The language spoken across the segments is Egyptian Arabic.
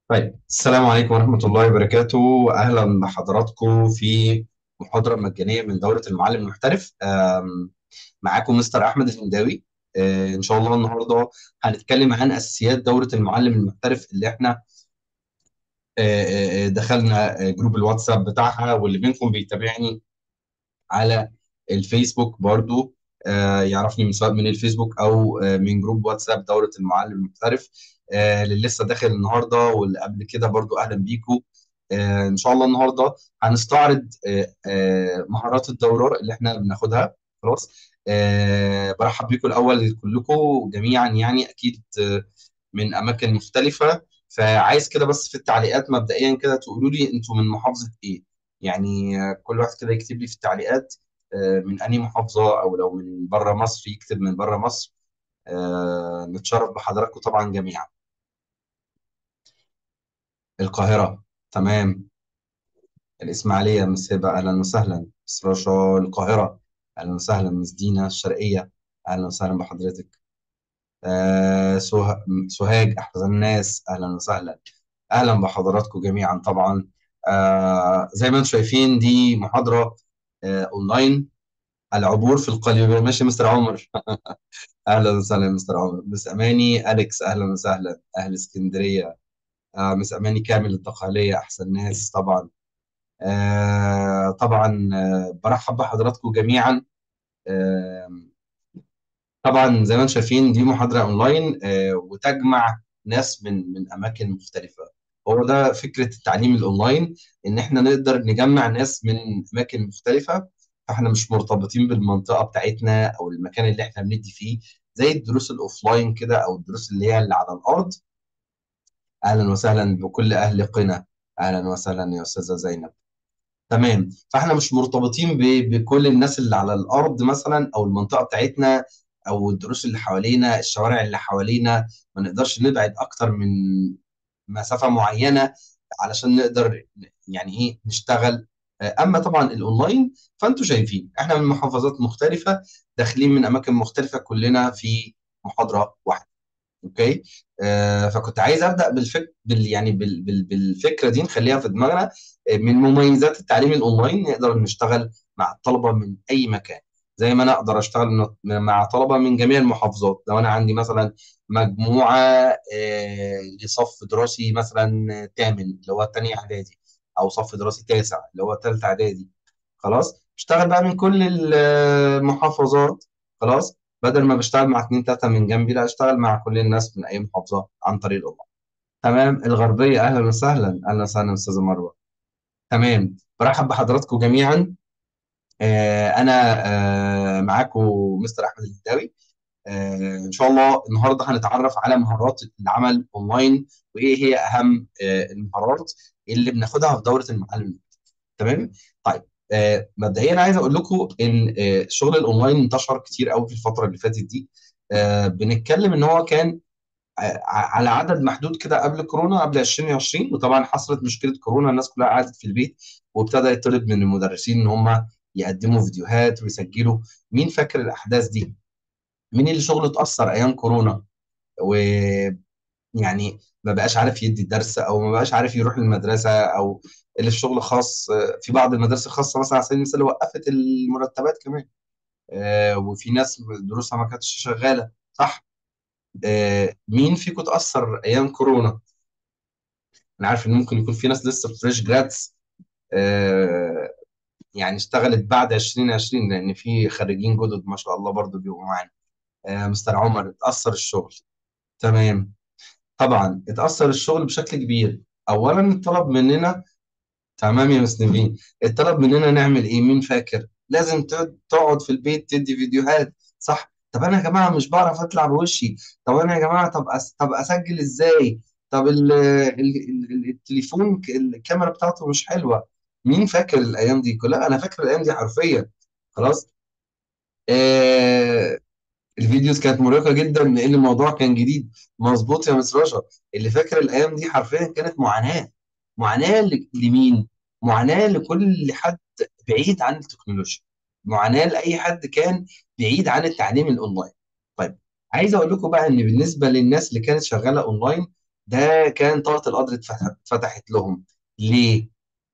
طيب السلام عليكم ورحمة الله وبركاته أهلا بحضراتكم في محاضرة مجانية من دورة المعلم المحترف أم، معاكم مستر أحمد الهنداوي أه، إن شاء الله النهاردة هنتكلم عن أساسيات دورة المعلم المحترف اللي إحنا أه، أه، دخلنا أه، جروب الواتساب بتاعها واللي منكم بيتابعني على الفيسبوك برضو آه، يعرفني من سواء من الفيسبوك او آه، من جروب واتساب دورة المعلم المحترف آه، اللي لسه داخل النهارده واللي قبل كده برضو اهلا بيكم آه، ان شاء الله النهارده هنستعرض آه، آه، مهارات الدورة اللي احنا بناخدها خلاص آه، برحب بيكم الاول كلكم جميعا يعني اكيد آه، من اماكن مختلفة فعايز كده بس في التعليقات مبدئيا كده تقولوا لي انتوا من محافظة ايه يعني آه، كل واحد كده يكتب لي في التعليقات آه، من أي محافظة أو لو من بره مصر يكتب من بره مصر آه، نتشرف بحضراتكم طبعا جميعا القاهرة تمام الإسماعيلية مس هبة أهلا وسهلا مس رشا القاهرة أهلا وسهلا مس دينا الشرقية أهلا وسهلا بحضرتك آه، سوه- سوهاج أحسن الناس أهلا وسهلا أهلا بحضراتكم جميعا طبعا آه، زي ما انتم شايفين دي محاضرة آه، أونلاين العبور في القلب ماشي مستر عمر اهلا وسهلا مستر عمر مس اماني اليكس اهلا وسهلا اهل اسكندريه آه مس اماني كامل الدقهليه احسن ناس طبعا آه طبعا آه برحب بحضراتكم جميعا آه طبعا زي ما انتم شايفين دي محاضره اونلاين آه وتجمع ناس من من اماكن مختلفه هو ده فكره التعليم الاونلاين ان احنا نقدر نجمع ناس من اماكن مختلفه فاحنا مش مرتبطين بالمنطقه بتاعتنا او المكان اللي احنا بندي فيه زي الدروس الاوفلاين كده او الدروس اللي هي اللي على الارض اهلا وسهلا بكل اهل قنا اهلا وسهلا يا استاذه زينب تمام فاحنا مش مرتبطين ب- بكل الناس اللي على الارض مثلا او المنطقه بتاعتنا او الدروس اللي حوالينا الشوارع اللي حوالينا ما نقدرش نبعد اكتر من مسافه معينه علشان نقدر يعني ايه نشتغل اما طبعا الاونلاين فانتوا شايفين احنا من محافظات مختلفه داخلين من اماكن مختلفه كلنا في محاضره واحده اوكي آه فكنت عايز ابدا بالفك بال يعني بال بال بالفكره دي نخليها في دماغنا آه، من مميزات التعليم الاونلاين نقدر نشتغل مع الطلبه من اي مكان زي ما انا اقدر اشتغل من- مع طلبه من جميع المحافظات لو انا عندي مثلا مجموعه آه لصف دراسي مثلا تامن اللي هو تاني اعدادي او صف دراسي تاسع اللي هو تالتة اعدادي خلاص اشتغل بقى من كل المحافظات خلاص بدل ما بشتغل مع اتنين تلاته من جنبي لا اشتغل مع كل الناس من اي محافظه عن طريق الاونلاين تمام الغربيه اهلا وسهلا اهلا وسهلا استاذه مروه تمام برحب بحضراتكم جميعا آه انا آه معاكم مستر احمد الهداوي آه ان شاء الله النهارده هنتعرف على مهارات العمل اونلاين وايه هي اهم آه المهارات اللي بناخدها في دوره المعلم تمام طيب آه مبدئيا عايز اقول لكم ان آه الشغل الاونلاين انتشر كتير قوي في الفتره اللي فاتت دي آه بنتكلم ان هو كان ع- على عدد محدود كده قبل كورونا قبل 2020 وطبعا حصلت مشكله كورونا الناس كلها قعدت في البيت وابتدى يطلب من المدرسين ان هم يقدموا فيديوهات ويسجلوا مين فاكر الاحداث دي مين اللي شغله اتاثر ايام كورونا ويعني ما بقاش عارف يدي الدرس او ما بقاش عارف يروح المدرسه او اللي في شغل خاص آه، في بعض المدارس الخاصه مثلا على سبيل المثال وقفت المرتبات كمان آه، وفي ناس دروسها ما كانتش شغاله صح آه، مين فيكم اتاثر ايام كورونا انا عارف ان ممكن يكون في ناس لسه فريش جرادز يعني اشتغلت بعد 2020 لان في خريجين جدد ما شاء الله برضو بيبقوا معانا آه، مستر عمر اتاثر الشغل تمام طبعا اتاثر الشغل بشكل كبير اولا الطلب مننا تمام يا مسلمين الطلب مننا نعمل ايه مين فاكر لازم تقعد تقعد في البيت تدي فيديوهات صح طب انا يا جماعه مش بعرف اطلع بوشي طب انا يا جماعه طب أس... طب اسجل ازاي طب ال... ال... ال... التليفون ك- الكاميرا بتاعته مش حلوه مين فاكر الايام دي كلها انا فاكر الايام دي حرفيا خلاص آه... الفيديوز كانت مرهقه جدا لان الموضوع كان جديد مظبوط يا مس رشا اللي فاكر الايام دي حرفيا كانت معاناه معاناه ل- لمين معاناه لكل حد بعيد عن التكنولوجيا معاناه لاي حد كان بعيد عن التعليم الاونلاين طيب عايز اقول لكم بقى ان بالنسبه للناس اللي كانت شغاله اونلاين ده كان طاقه القدر اتفتح- اتفتحت لهم ليه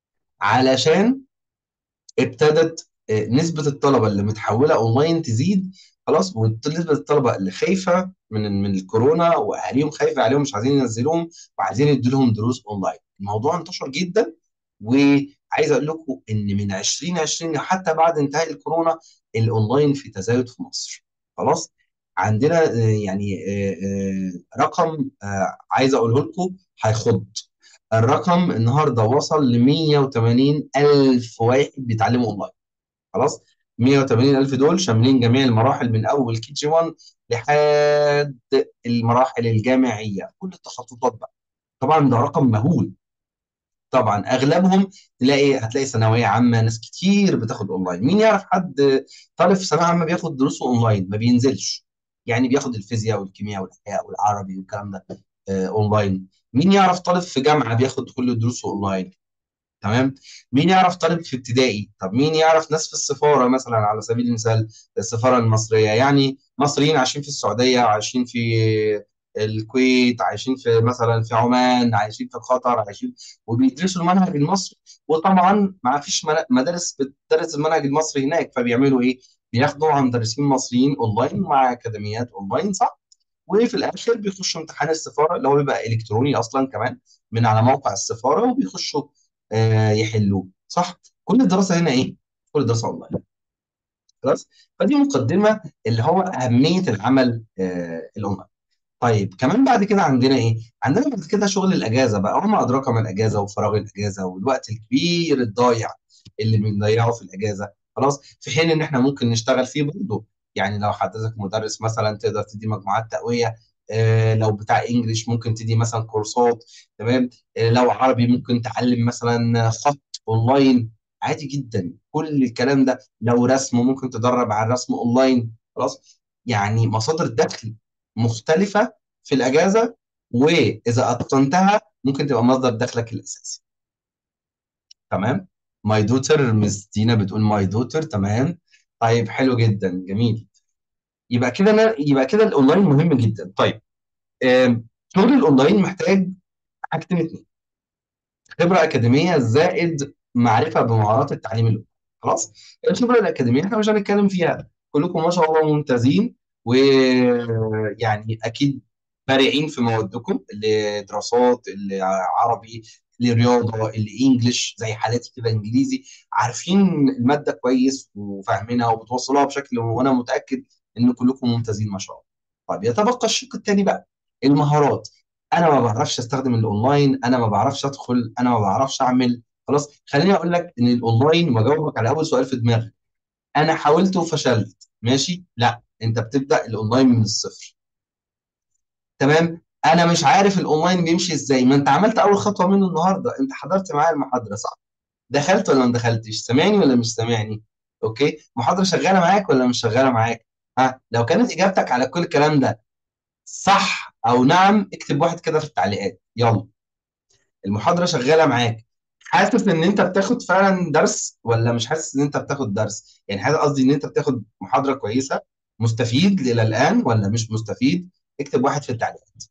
علشان ابتدت آه، نسبة الطلبة اللي متحولة اونلاين تزيد خلاص ونسبة الطلبة اللي خايفة من من الكورونا واهاليهم خايفة عليهم مش عايزين ينزلوهم وعايزين يدوا لهم دروس اونلاين الموضوع انتشر جدا وعايز اقول لكم ان من 2020 حتى بعد انتهاء الكورونا الاونلاين في تزايد في مصر خلاص عندنا آه، يعني آه، آه، رقم آه، عايز اقوله لكم هيخض الرقم النهارده وصل ل 180 الف واحد بيتعلموا اونلاين خلاص 180 الف دول شاملين جميع المراحل من اول كي جي 1 لحد المراحل الجامعيه كل التخصصات بقى طبعا ده رقم مهول طبعا اغلبهم تلاقي هتلاقي ثانويه عامه ناس كتير بتاخد اونلاين مين يعرف حد طالب في ثانويه عامه بياخد دروسه اونلاين ما بينزلش يعني بياخد الفيزياء والكيمياء والاحياء والعربي والكلام ده آه، اونلاين مين يعرف طالب في جامعه بياخد كل دروسه اونلاين تمام مين يعرف طالب في ابتدائي طب مين يعرف ناس في السفاره مثلا على سبيل المثال السفاره المصريه يعني مصريين عايشين في السعوديه عايشين في الكويت عايشين في مثلا في عمان عايشين في قطر عايشين وبيدرسوا المنهج المصري وطبعا ما فيش من- مدارس بتدرس المنهج المصري هناك فبيعملوا ايه بياخدوا عن مدرسين مصريين اونلاين مع اكاديميات اونلاين صح وفي الاخر بيخشوا امتحان السفاره اللي هو بيبقى الكتروني اصلا كمان من على موقع السفاره وبيخشوا آه، يحلوه صح كل الدراسه هنا ايه كل الدراسه اونلاين خلاص فدي مقدمه اللي هو اهميه العمل آه، الاونلاين طيب كمان بعد كده عندنا ايه عندنا بعد كده شغل الاجازه بقى وما ادراك ما الاجازه وفراغ الاجازه والوقت الكبير الضايع اللي بنضيعه في الاجازه خلاص في حين ان احنا ممكن نشتغل فيه برضه يعني لو حضرتك مدرس مثلا تقدر تدي مجموعات تقويه آه لو بتاع انجليش ممكن تدي مثلا كورسات تمام آه لو عربي ممكن تعلم مثلا خط اونلاين عادي جدا كل الكلام ده لو رسم ممكن تدرب على الرسم اونلاين خلاص يعني مصادر دخل مختلفة في الأجازة وإذا أتقنتها ممكن تبقى مصدر دخلك الأساسي تمام ماي دوتر مس دينا بتقول ماي دوتر تمام طيب حلو جدا جميل يبقى كده أنا يبقى كده الأونلاين مهم جدا طيب آم، شغل الأونلاين محتاج حاجتين اتنين خبرة أكاديمية زائد معرفة بمهارات التعليم الأولى خلاص الخبرة الأكاديمية احنا مش هنتكلم فيها كلكم ما شاء الله ممتازين ويعني أكيد بارعين في موادكم اللي دراسات اللي عربي اللي رياضة اللي إنجليش زي حالاتي كده إنجليزي عارفين المادة كويس وفاهمينها وبتوصلوها بشكل وأنا متأكد إن كلكم ممتازين ما شاء الله طيب يتبقى الشق التاني بقى المهارات انا ما بعرفش استخدم الاونلاين انا ما بعرفش ادخل انا ما بعرفش اعمل خلاص خليني اقول لك ان الاونلاين واجاوبك على اول سؤال في دماغك انا حاولت وفشلت ماشي لا انت بتبدا الاونلاين من الصفر تمام انا مش عارف الاونلاين بيمشي ازاي ما انت عملت اول خطوه منه النهارده انت حضرت معايا المحاضره صح دخلت ولا ما دخلتش سامعني ولا مش سامعني اوكي محاضره شغاله معاك ولا مش شغاله معاك ها لو كانت اجابتك على كل الكلام ده صح او نعم اكتب واحد كده في التعليقات يلا المحاضرة شغالة معاك حاسس ان انت بتاخد فعلا درس ولا مش حاسس ان انت بتاخد درس يعني حاسس قصدي ان انت بتاخد محاضرة كويسة مستفيد الى الان ولا مش مستفيد اكتب واحد في التعليقات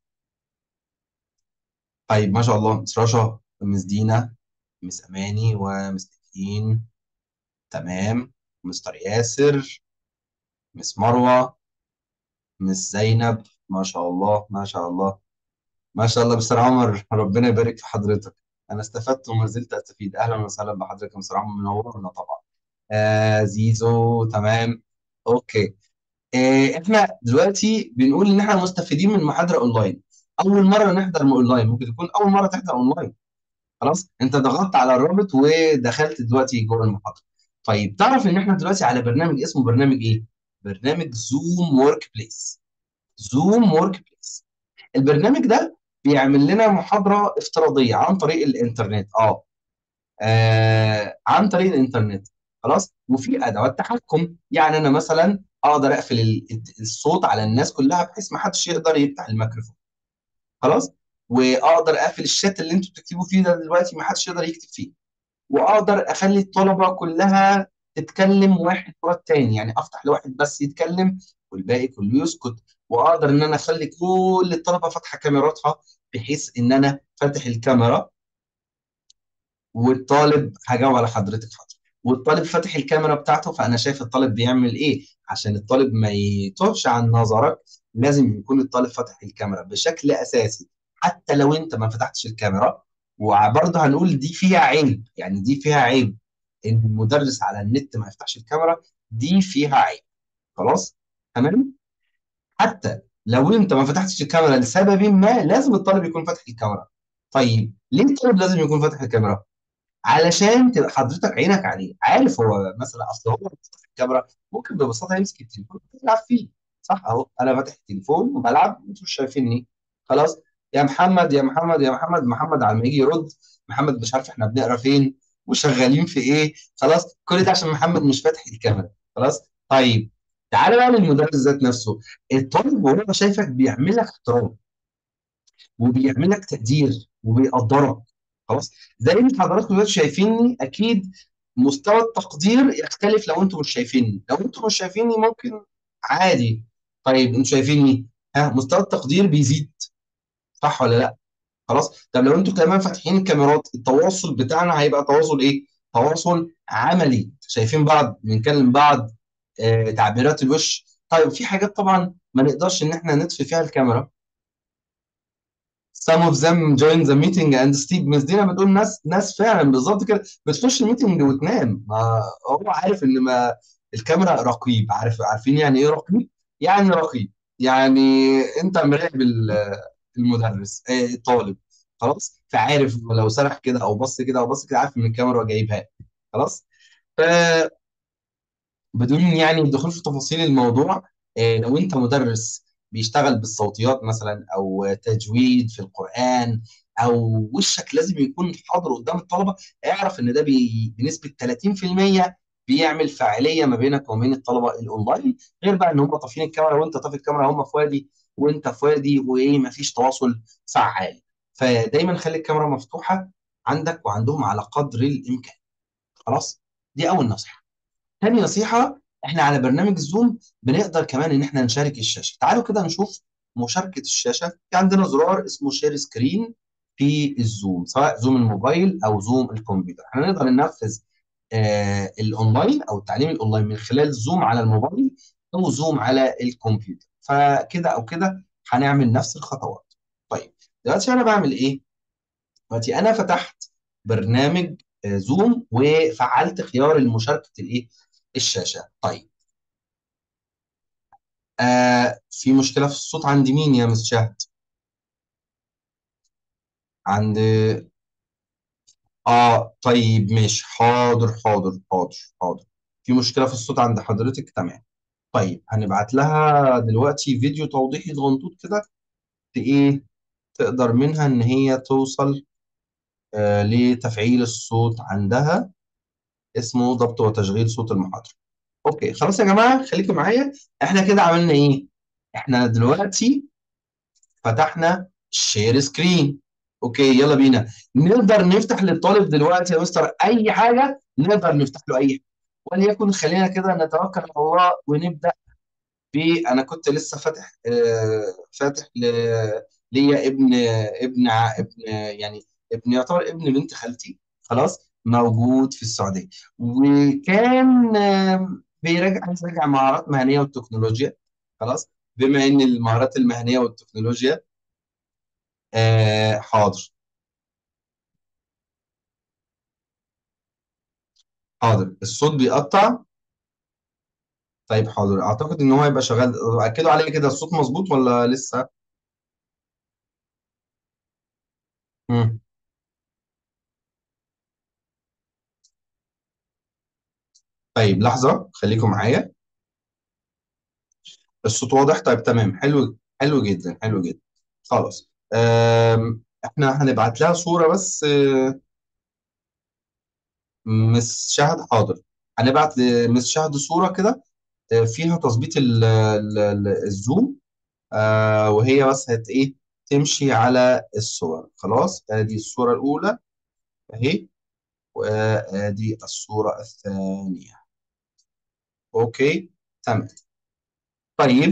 طيب ما شاء الله مس رشا مس دينا مس اماني ومس نادين تمام مستر ياسر مس مروة مس زينب ما شاء الله ما شاء الله ما شاء الله مستر عمر ربنا يبارك في حضرتك انا استفدت وما زلت استفيد اهلا وسهلا بحضرتك يا مستر عمر منورنا طبعا آه زيزو تمام اوكي آه احنا دلوقتي بنقول ان احنا مستفيدين من محاضره اونلاين اول مره نحضر اونلاين ممكن تكون اول مره تحضر اونلاين خلاص انت ضغطت على الرابط ودخلت دلوقتي جوه المحاضره طيب تعرف ان احنا دلوقتي على برنامج اسمه برنامج ايه برنامج زوم ورك بليس زوم ورك بليس البرنامج ده بيعمل لنا محاضرة افتراضية عن طريق الإنترنت آه. آه عن طريق الإنترنت خلاص وفي أدوات تحكم يعني أنا مثلا أقدر أقفل ال- الصوت على الناس كلها بحيث ما حدش يقدر يفتح الميكروفون خلاص وأقدر أقفل الشات اللي أنتوا بتكتبوا فيه ده دلوقتي ما حدش يقدر يكتب فيه واقدر اخلي الطلبه كلها تتكلم واحد ورا التاني يعني افتح لواحد بس يتكلم والباقي كله يسكت واقدر ان انا اخلي كل الطلبه فاتحه كاميراتها بحيث ان انا فاتح الكاميرا والطالب هجاوب على حضرتك حاضر والطالب فاتح الكاميرا بتاعته فانا شايف الطالب بيعمل ايه عشان الطالب ما يتوهش عن نظرك لازم يكون الطالب فاتح الكاميرا بشكل اساسي حتى لو انت ما فتحتش الكاميرا وبرضه هنقول دي فيها عيب يعني دي فيها عيب ان المدرس على النت ما يفتحش الكاميرا دي فيها عيب خلاص تمام حتى لو انت ما فتحتش الكاميرا لسبب ما لازم الطالب يكون فاتح الكاميرا طيب ليه الطالب لازم يكون فاتح الكاميرا علشان تبقى حضرتك عينك عليه عارف هو مثلا اصل هو بيفتح الكاميرا ممكن ببساطه يمسك التليفون يلعب فيه صح اهو انا فاتح التليفون وبلعب انتوا مش شايفيني خلاص يا محمد يا محمد يا محمد محمد على ما يجي يرد محمد مش عارف احنا بنقرا فين وشغالين في ايه خلاص كل ده عشان محمد مش فاتح الكاميرا خلاص طيب تعالى بقى للمدرس ذات نفسه الطالب وهو شايفك بيعمل لك احترام وبيعمل لك تقدير وبيقدرك خلاص زي ما حضراتكم دلوقتي شايفيني اكيد مستوى التقدير يختلف لو انتم مش شايفيني لو انتم مش شايفيني ممكن عادي طيب انتم شايفيني ها مستوى التقدير بيزيد صح ولا لا خلاص طب لو انتم كمان فاتحين الكاميرات التواصل بتاعنا هيبقى تواصل ايه تواصل عملي شايفين بعض بنكلم بعض آه، تعبيرات الوش طيب في حاجات طبعا ما نقدرش ان احنا نطفي فيها الكاميرا some of them join the meeting and sleep مس دينا بتقول ناس ناس فعلا بالظبط كده بتخش الميتنج وتنام ما هو عارف ان ما الكاميرا رقيب عارف عارفين يعني ايه رقيب يعني رقيب يعني انت مراقب ال- المدرس آه، الطالب خلاص فعارف لو سرح كده او بص كده او بص كده عارف ان الكاميرا جايبها خلاص بدون يعني الدخول في تفاصيل الموضوع آه، لو انت مدرس بيشتغل بالصوتيات مثلا او تجويد في القرآن او وشك لازم يكون حاضر قدام الطلبة اعرف ان ده بي بنسبة 30% بيعمل فاعلية ما بينك وبين الطلبة الاونلاين غير بقى ان هم طافين الكاميرا وانت طافي الكاميرا هم في وادي وانت في وادي وايه مفيش تواصل فعال فدايما خلي الكاميرا مفتوحة عندك وعندهم على قدر الامكان خلاص دي اول نصيحة تاني نصيحة احنا على برنامج زوم بنقدر كمان ان احنا نشارك الشاشة تعالوا كده نشوف مشاركة الشاشة في عندنا زرار اسمه شير سكرين في الزوم سواء زوم الموبايل او زوم الكمبيوتر احنا نقدر ننفذ آه الاونلاين او التعليم الاونلاين من خلال زوم على الموبايل او زوم على الكمبيوتر فكده او كده هنعمل نفس الخطوات طيب دلوقتي انا بعمل ايه دلوقتي انا فتحت برنامج آه، زوم وفعلت خيار المشاركة الايه الشاشة طيب آه في مشكلة في الصوت عند مين يا مس شهد عند اه طيب ماشي حاضر حاضر حاضر حاضر في مشكلة في الصوت عند حضرتك تمام طيب هنبعت لها دلوقتي فيديو توضيحي صغنطوط كده ت- ايه تقدر منها ان هي توصل آه لتفعيل الصوت عندها اسمه ضبط وتشغيل صوت المحاضرة اوكي خلاص يا جماعة خليكم معايا احنا كده عملنا ايه احنا دلوقتي فتحنا الشير سكرين اوكي يلا بينا نقدر نفتح للطالب دلوقتي يا مستر اي حاجه نقدر نفتح له اي حاجه وليكن خلينا كده نتوكل على الله ونبدا ب انا كنت لسه فاتح آه فاتح ل... ليا ابن ابن ع- ابن يعني ابن يعتبر ابن بنت خالتي خلاص موجود في السعوديه وكان آه بيراجع عايز يراجع مهارات مهنيه والتكنولوجيا خلاص بما ان المهارات المهنيه والتكنولوجيا آه حاضر حاضر الصوت بيقطع طيب حاضر اعتقد ان هو هيبقى شغال اكدوا عليا كده الصوت مظبوط ولا لسه مم. طيب لحظة خليكم معايا الصوت واضح طيب تمام حلو حلو جدا حلو جدا خلاص آم، احنا هنبعت لها صورة بس آه، مس شهد حاضر هنبعت لمس شهد صورة كده آه، فيها تظبيط ال- ال- ال- الزوم آه، وهي بس هت ايه تمشي على الصور خلاص ادي الصورة الأولى اهي وادي الصورة الثانية اوكي تمام طيب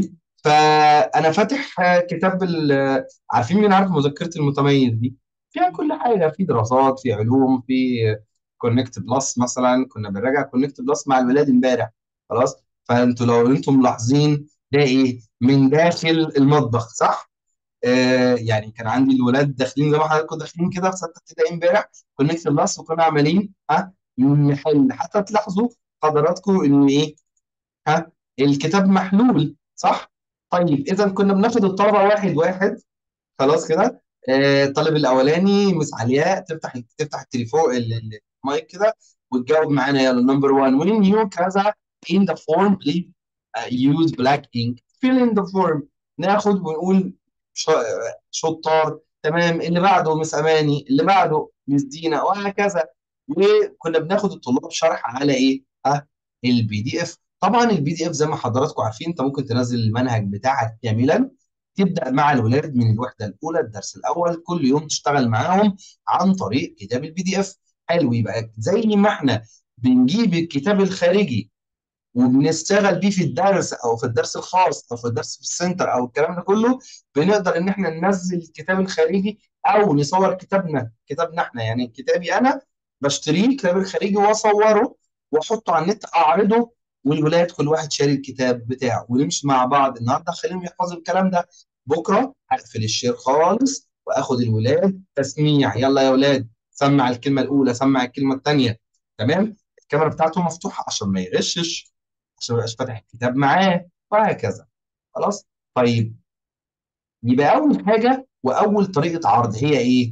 فانا فاتح آه، كتاب ال- عارفين مين عارف مذكره المتميز دي فيها كل حاجه في دراسات في علوم في كونكت بلس مثلا كنا بنراجع كونكت بلس مع الولاد امبارح خلاص فانتوا لو انتم ملاحظين ده ايه من داخل المطبخ صح آه يعني كان عندي الولاد داخلين زي ما حضراتكم داخلين كده في سته ابتدائي امبارح كونكت بلس وكنا عاملين ها نحل حتى تلاحظوا حضراتكم ان ايه ها الكتاب محلول صح طيب اذا كنا بناخد الطلبه واحد واحد خلاص كده آه، الطالب الاولاني مس علياء تفتح تفتح التليفون ال- ال- المايك كده وتجاوب معانا يلا نمبر 1 when you كذا in the form please uh, use black ink fill in the form ناخد ونقول ش- شطار تمام اللي بعده مس اماني اللي بعده مس دينا وهكذا وكنا بناخد الطلاب شرح على ايه؟ ها البي دي اف طبعا البي دي اف زي ما حضراتكم عارفين انت ممكن تنزل المنهج بتاعك كاملا تبدا مع الولاد من الوحده الاولى الدرس الاول كل يوم تشتغل معاهم عن طريق كتاب البي دي اف حلو يبقى زي ما احنا بنجيب الكتاب الخارجي وبنشتغل بيه في الدرس او في الدرس الخاص او في الدرس في السنتر او الكلام ده كله بنقدر ان احنا ننزل الكتاب الخارجي او نصور كتابنا كتابنا احنا يعني كتابي انا بشتريه الكتاب الخارجي واصوره واحطه على النت اعرضه والولاد كل واحد شاري الكتاب بتاعه ونمشي مع بعض النهارده خليهم يحفظوا الكلام ده بكره هقفل الشير خالص واخد الولاد تسميع يلا يا ولاد سمع الكلمه الاولى سمع الكلمه الثانيه تمام الكاميرا بتاعته مفتوحه عشان ما يغشش عشان ما يبقاش فاتح الكتاب معاه وهكذا خلاص طيب يبقى اول حاجه واول طريقه عرض هي ايه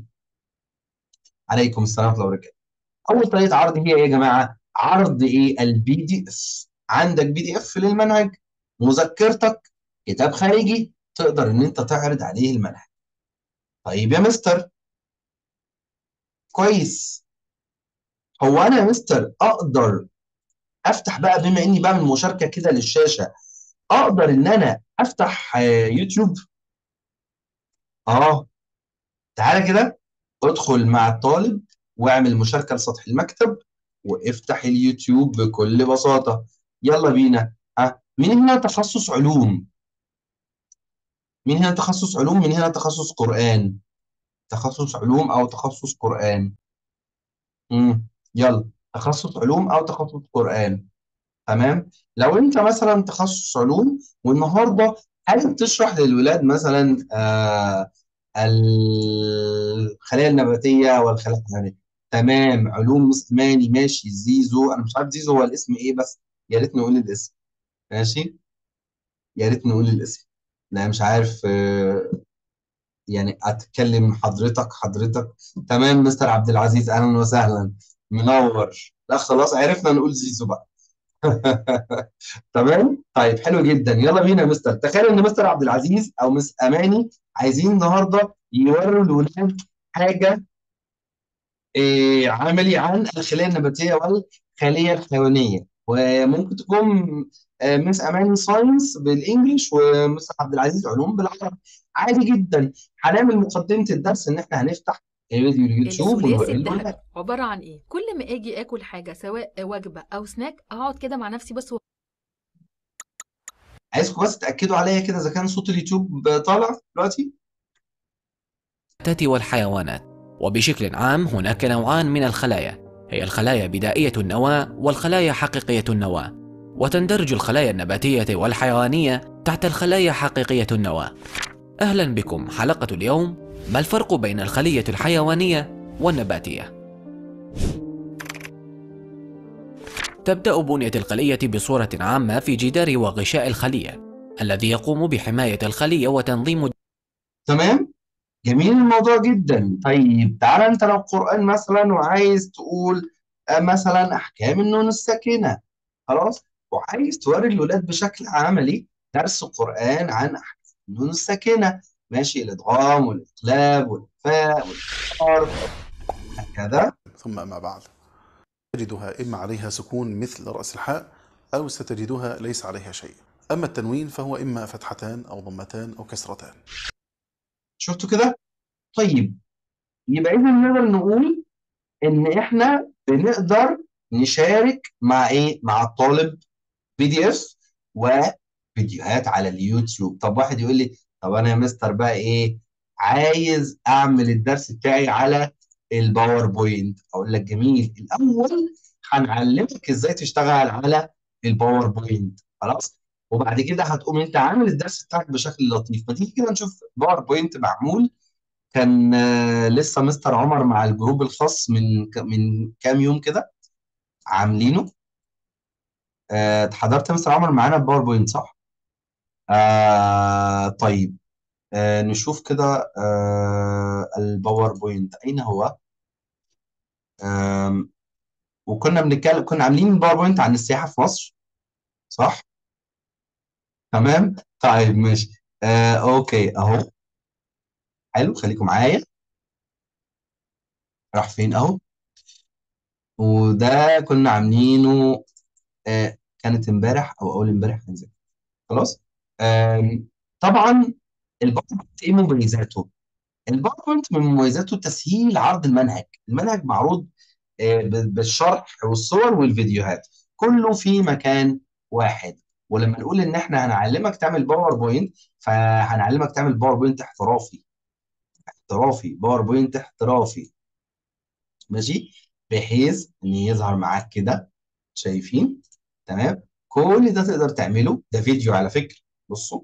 عليكم السلام ورحمه الله وبركاته اول طريقه عرض هي ايه يا جماعه عرض ايه البي دي اف عندك بي دي اف للمنهج مذكرتك كتاب خارجي تقدر ان انت تعرض عليه المنهج طيب يا مستر كويس هو انا يا مستر اقدر افتح بقى بما اني بعمل مشاركه كده للشاشه اقدر ان انا افتح آه، يوتيوب اه تعالى كده ادخل مع الطالب واعمل مشاركة لسطح المكتب وافتح اليوتيوب بكل بساطة يلا بينا ها مين هنا تخصص علوم مين هنا تخصص علوم مين هنا تخصص قرآن تخصص علوم او تخصص قرآن امم يلا تخصص علوم او تخصص قرآن تمام لو انت مثلا تخصص علوم والنهارده حابب تشرح للولاد مثلا آه الخلايا النباتيه والخلايا الحيوانيه تمام علوم مسلماني ماشي زيزو انا مش عارف زيزو هو الاسم ايه بس يا ريت نقول الاسم ماشي يا ريت نقول الاسم لا مش عارف آه يعني اتكلم حضرتك حضرتك تمام مستر عبد العزيز اهلا وسهلا منور لا خلاص عرفنا نقول زيزو بقى تمام طيب حلو جدا يلا بينا يا مستر تخيل ان مستر عبد العزيز او مس اماني عايزين النهارده يوروا الولاد حاجه إيه عملي عن الخلايا النباتيه والخليه الحيوانيه وممكن تكون آه، مس اماني ساينس بالانجلش ومستر عبد العزيز علوم بالعربي عادي جدا هنعمل مقدمه الدرس ان احنا هنفتح فيديو اليوتيوب الثلاثي ونوري الذهبي الولاد عبارة عن إيه؟ كل ما أجي آكل حاجة سواء وجبة أو سناك أقعد كده مع نفسي بس عايزكم بس تاكدوا عليا كده اذا كان صوت اليوتيوب طالع دلوقتي النباتات والحيوانات وبشكل عام هناك نوعان من الخلايا هي الخلايا بدائية النواة والخلايا حقيقية النواة وتندرج الخلايا النباتية والحيوانية تحت الخلايا حقيقية النواة أهلا بكم حلقة اليوم ما الفرق بين الخلية الحيوانية والنباتية تبدأ بنية الخلية بصورة عامة في جدار وغشاء الخلية الذي يقوم بحماية الخلية وتنظيم تمام جميل الموضوع جدا طيب تعالى انت لو قرآن مثلا وعايز تقول آه، مثلا احكام النون الساكنة خلاص وعايز توري الولاد بشكل عملي درس قرآن عن احكام النون الساكنة ماشي الادغام والاقلاب والاخفاء والاظهار هكذا ثم أما بعد تجدها إما عليها سكون مثل رأس الحاء أو ستجدها ليس عليها شيء أما التنوين فهو إما فتحتان أو ضمتان أو كسرتان شفتوا كده طيب يبقى اذا نقدر نقول ان احنا بنقدر نشارك مع ايه مع الطالب بي دي اف فيديوهات على اليوتيوب طب واحد يقول لي طب انا يا مستر بقى ايه عايز اعمل الدرس بتاعي على الباوربوينت اقول لك جميل الاول هنعلمك ازاي تشتغل على الباوربوينت خلاص وبعد كده هتقوم انت عامل الدرس بتاعك بشكل لطيف ما تيجي كده نشوف باوربوينت معمول كان آه، لسه مستر عمر مع الجروب الخاص من ك- من كام يوم كده عاملينه آه، حضرت مستر عمر معانا بباوربوينت صح؟ آه طيب آه نشوف كده آه الباوربوينت أين هو؟ آم، وكنا بنتكلم كنا عاملين الباوربوينت عن السياحة في مصر صح؟ تمام؟ طيب ماشي آه أوكي أهو حلو خليكم معايا راح فين أهو وده كنا عاملينه آه كانت امبارح أو أول امبارح كان زي خلاص آم، طبعا الباوربوينت إيه مميزاته؟ الباوربوينت من مميزاته تسهيل عرض المنهج المنهج معروض آه، ب- بالشرح والصور والفيديوهات كله في مكان واحد ولما نقول ان احنا هنعلمك تعمل باوربوينت فهنعلمك تعمل باوربوينت احترافي احترافي باوربوينت احترافي ماشي بحيث ان يظهر معاك كده شايفين تمام كل ده تقدر تعمله ده فيديو على فكرة بصوا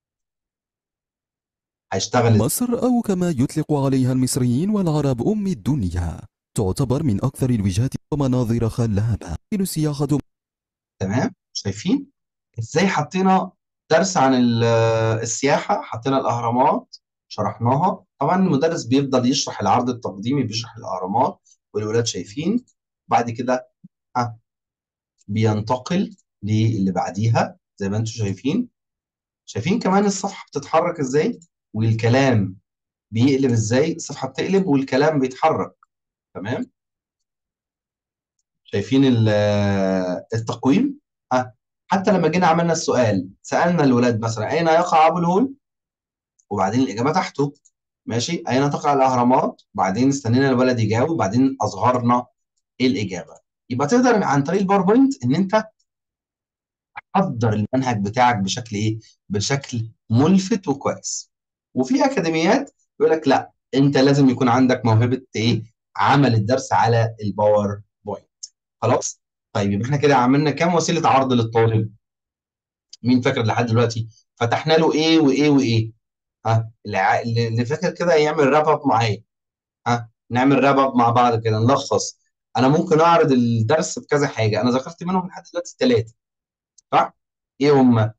هيشتغل ازاي مصر أو كما يطلق عليها المصريين والعرب أم الدنيا تعتبر من أكثر الوجهات ومناظر خلابة يمكن السياحة تمام شايفين ازاي حطينا درس عن ال- السياحة حطينا الأهرامات شرحناها طبعا المدرس بيفضل يشرح العرض التقديمي بيشرح الأهرامات والولاد شايفين بعد كده ها بينتقل للي بعديها زي ما انتم شايفين شايفين كمان الصفحة بتتحرك ازاي والكلام بيقلب ازاي الصفحة بتقلب والكلام بيتحرك تمام شايفين ال- التقويم ها حتى لما جينا عملنا السؤال سألنا الولاد مثلا أين يقع أبو الهول وبعدين الإجابة تحته ماشي أين تقع الأهرامات وبعدين استنينا الولد يجاوب وبعدين أظهرنا الإجابة يبقى تقدر عن طريق الباوربوينت إن أنت تحضر المنهج بتاعك بشكل إيه؟ بشكل ملفت وكويس وفي أكاديميات يقول لك لا أنت لازم يكون عندك موهبة إيه؟ عمل الدرس على الباوربوينت خلاص؟ طيب يبقى احنا كده عملنا كام وسيلة عرض للطالب؟ مين فاكر لحد دلوقتي؟ فتحنا له ايه وايه وايه؟ ها اللي ع- اللي فاكر كده يعمل راب اب معايا ها نعمل راب اب مع بعض كده نلخص انا ممكن اعرض الدرس بكذا حاجه انا ذكرت منهم لحد دلوقتي ثلاثه صح؟ ايه هم؟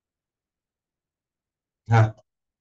ها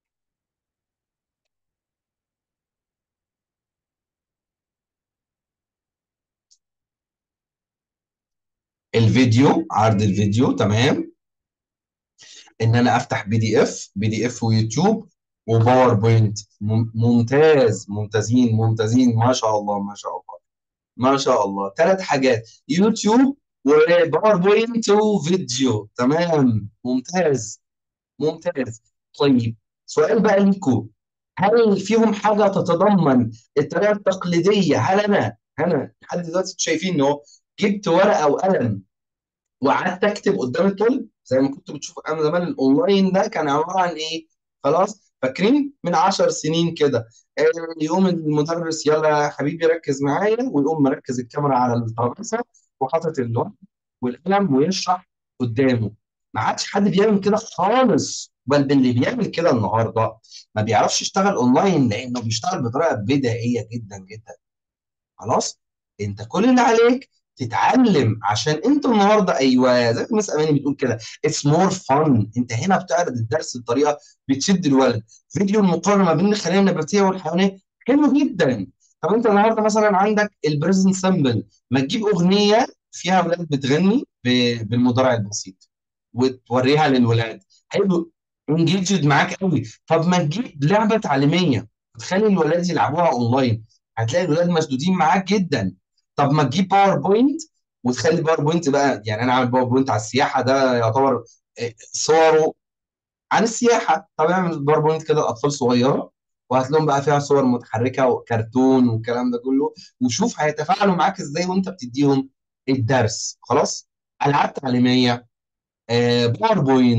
الفيديو عرض الفيديو تمام ان انا افتح بي دي اف بي دي اف ويوتيوب وباوربوينت مم- ممتاز ممتازين ممتازين ما شاء الله ما شاء الله ما شاء الله ثلاث حاجات يوتيوب وباوربوينت وفيديو تمام ممتاز ممتاز طيب سؤال بقى ليكم هل فيهم حاجه تتضمن الطريقه التقليديه هل انا انا لحد دلوقتي شايفين ان هو جبت ورقه وقلم وقعدت اكتب قدام الطالب زي ما كنت بتشوف انا زمان الاونلاين ده كان عباره عن ايه خلاص فاكرين من 10 سنين كده آه، يقوم المدرس يلا يا حبيبي ركز معايا ويقوم مركز الكاميرا على الترابيزه وحاطط الورق والقلم ويشرح قدامه ما عادش حد بيعمل كده خالص بل باللي بيعمل كده النهارده ما بيعرفش يشتغل اونلاين لانه بيشتغل بطريقه بدائيه جدا جدا خلاص انت كل اللي عليك تتعلم عشان انت النهارده ايوه زي ما مس اماني بتقول كده اتس مور فن انت هنا بتعرض الدرس بطريقه بتشد الولد فيديو المقارنه ما بين الخلايا النباتيه والحيوانيه حلو جدا طب انت النهارده مثلا عندك البريزنت سامبل ما تجيب اغنيه فيها اولاد بتغني ب- بالمضارع البسيط وتوريها للولاد حلو انجيجد معاك قوي طب ما تجيب لعبه تعليميه تخلي الولاد يلعبوها اونلاين هتلاقي الولاد مشدودين معاك جدا طب ما تجيب باوربوينت وتخلي باوربوينت بقى يعني انا عامل باوربوينت على السياحه ده يعتبر آه، صوره عن السياحه طب اعمل باوربوينت كده لاطفال صغيره وهات لهم بقى فيها صور متحركه وكرتون والكلام ده كله وشوف هيتفاعلوا معاك ازاي وانت بتديهم الدرس خلاص العاب تعليميه آه، باوربوينت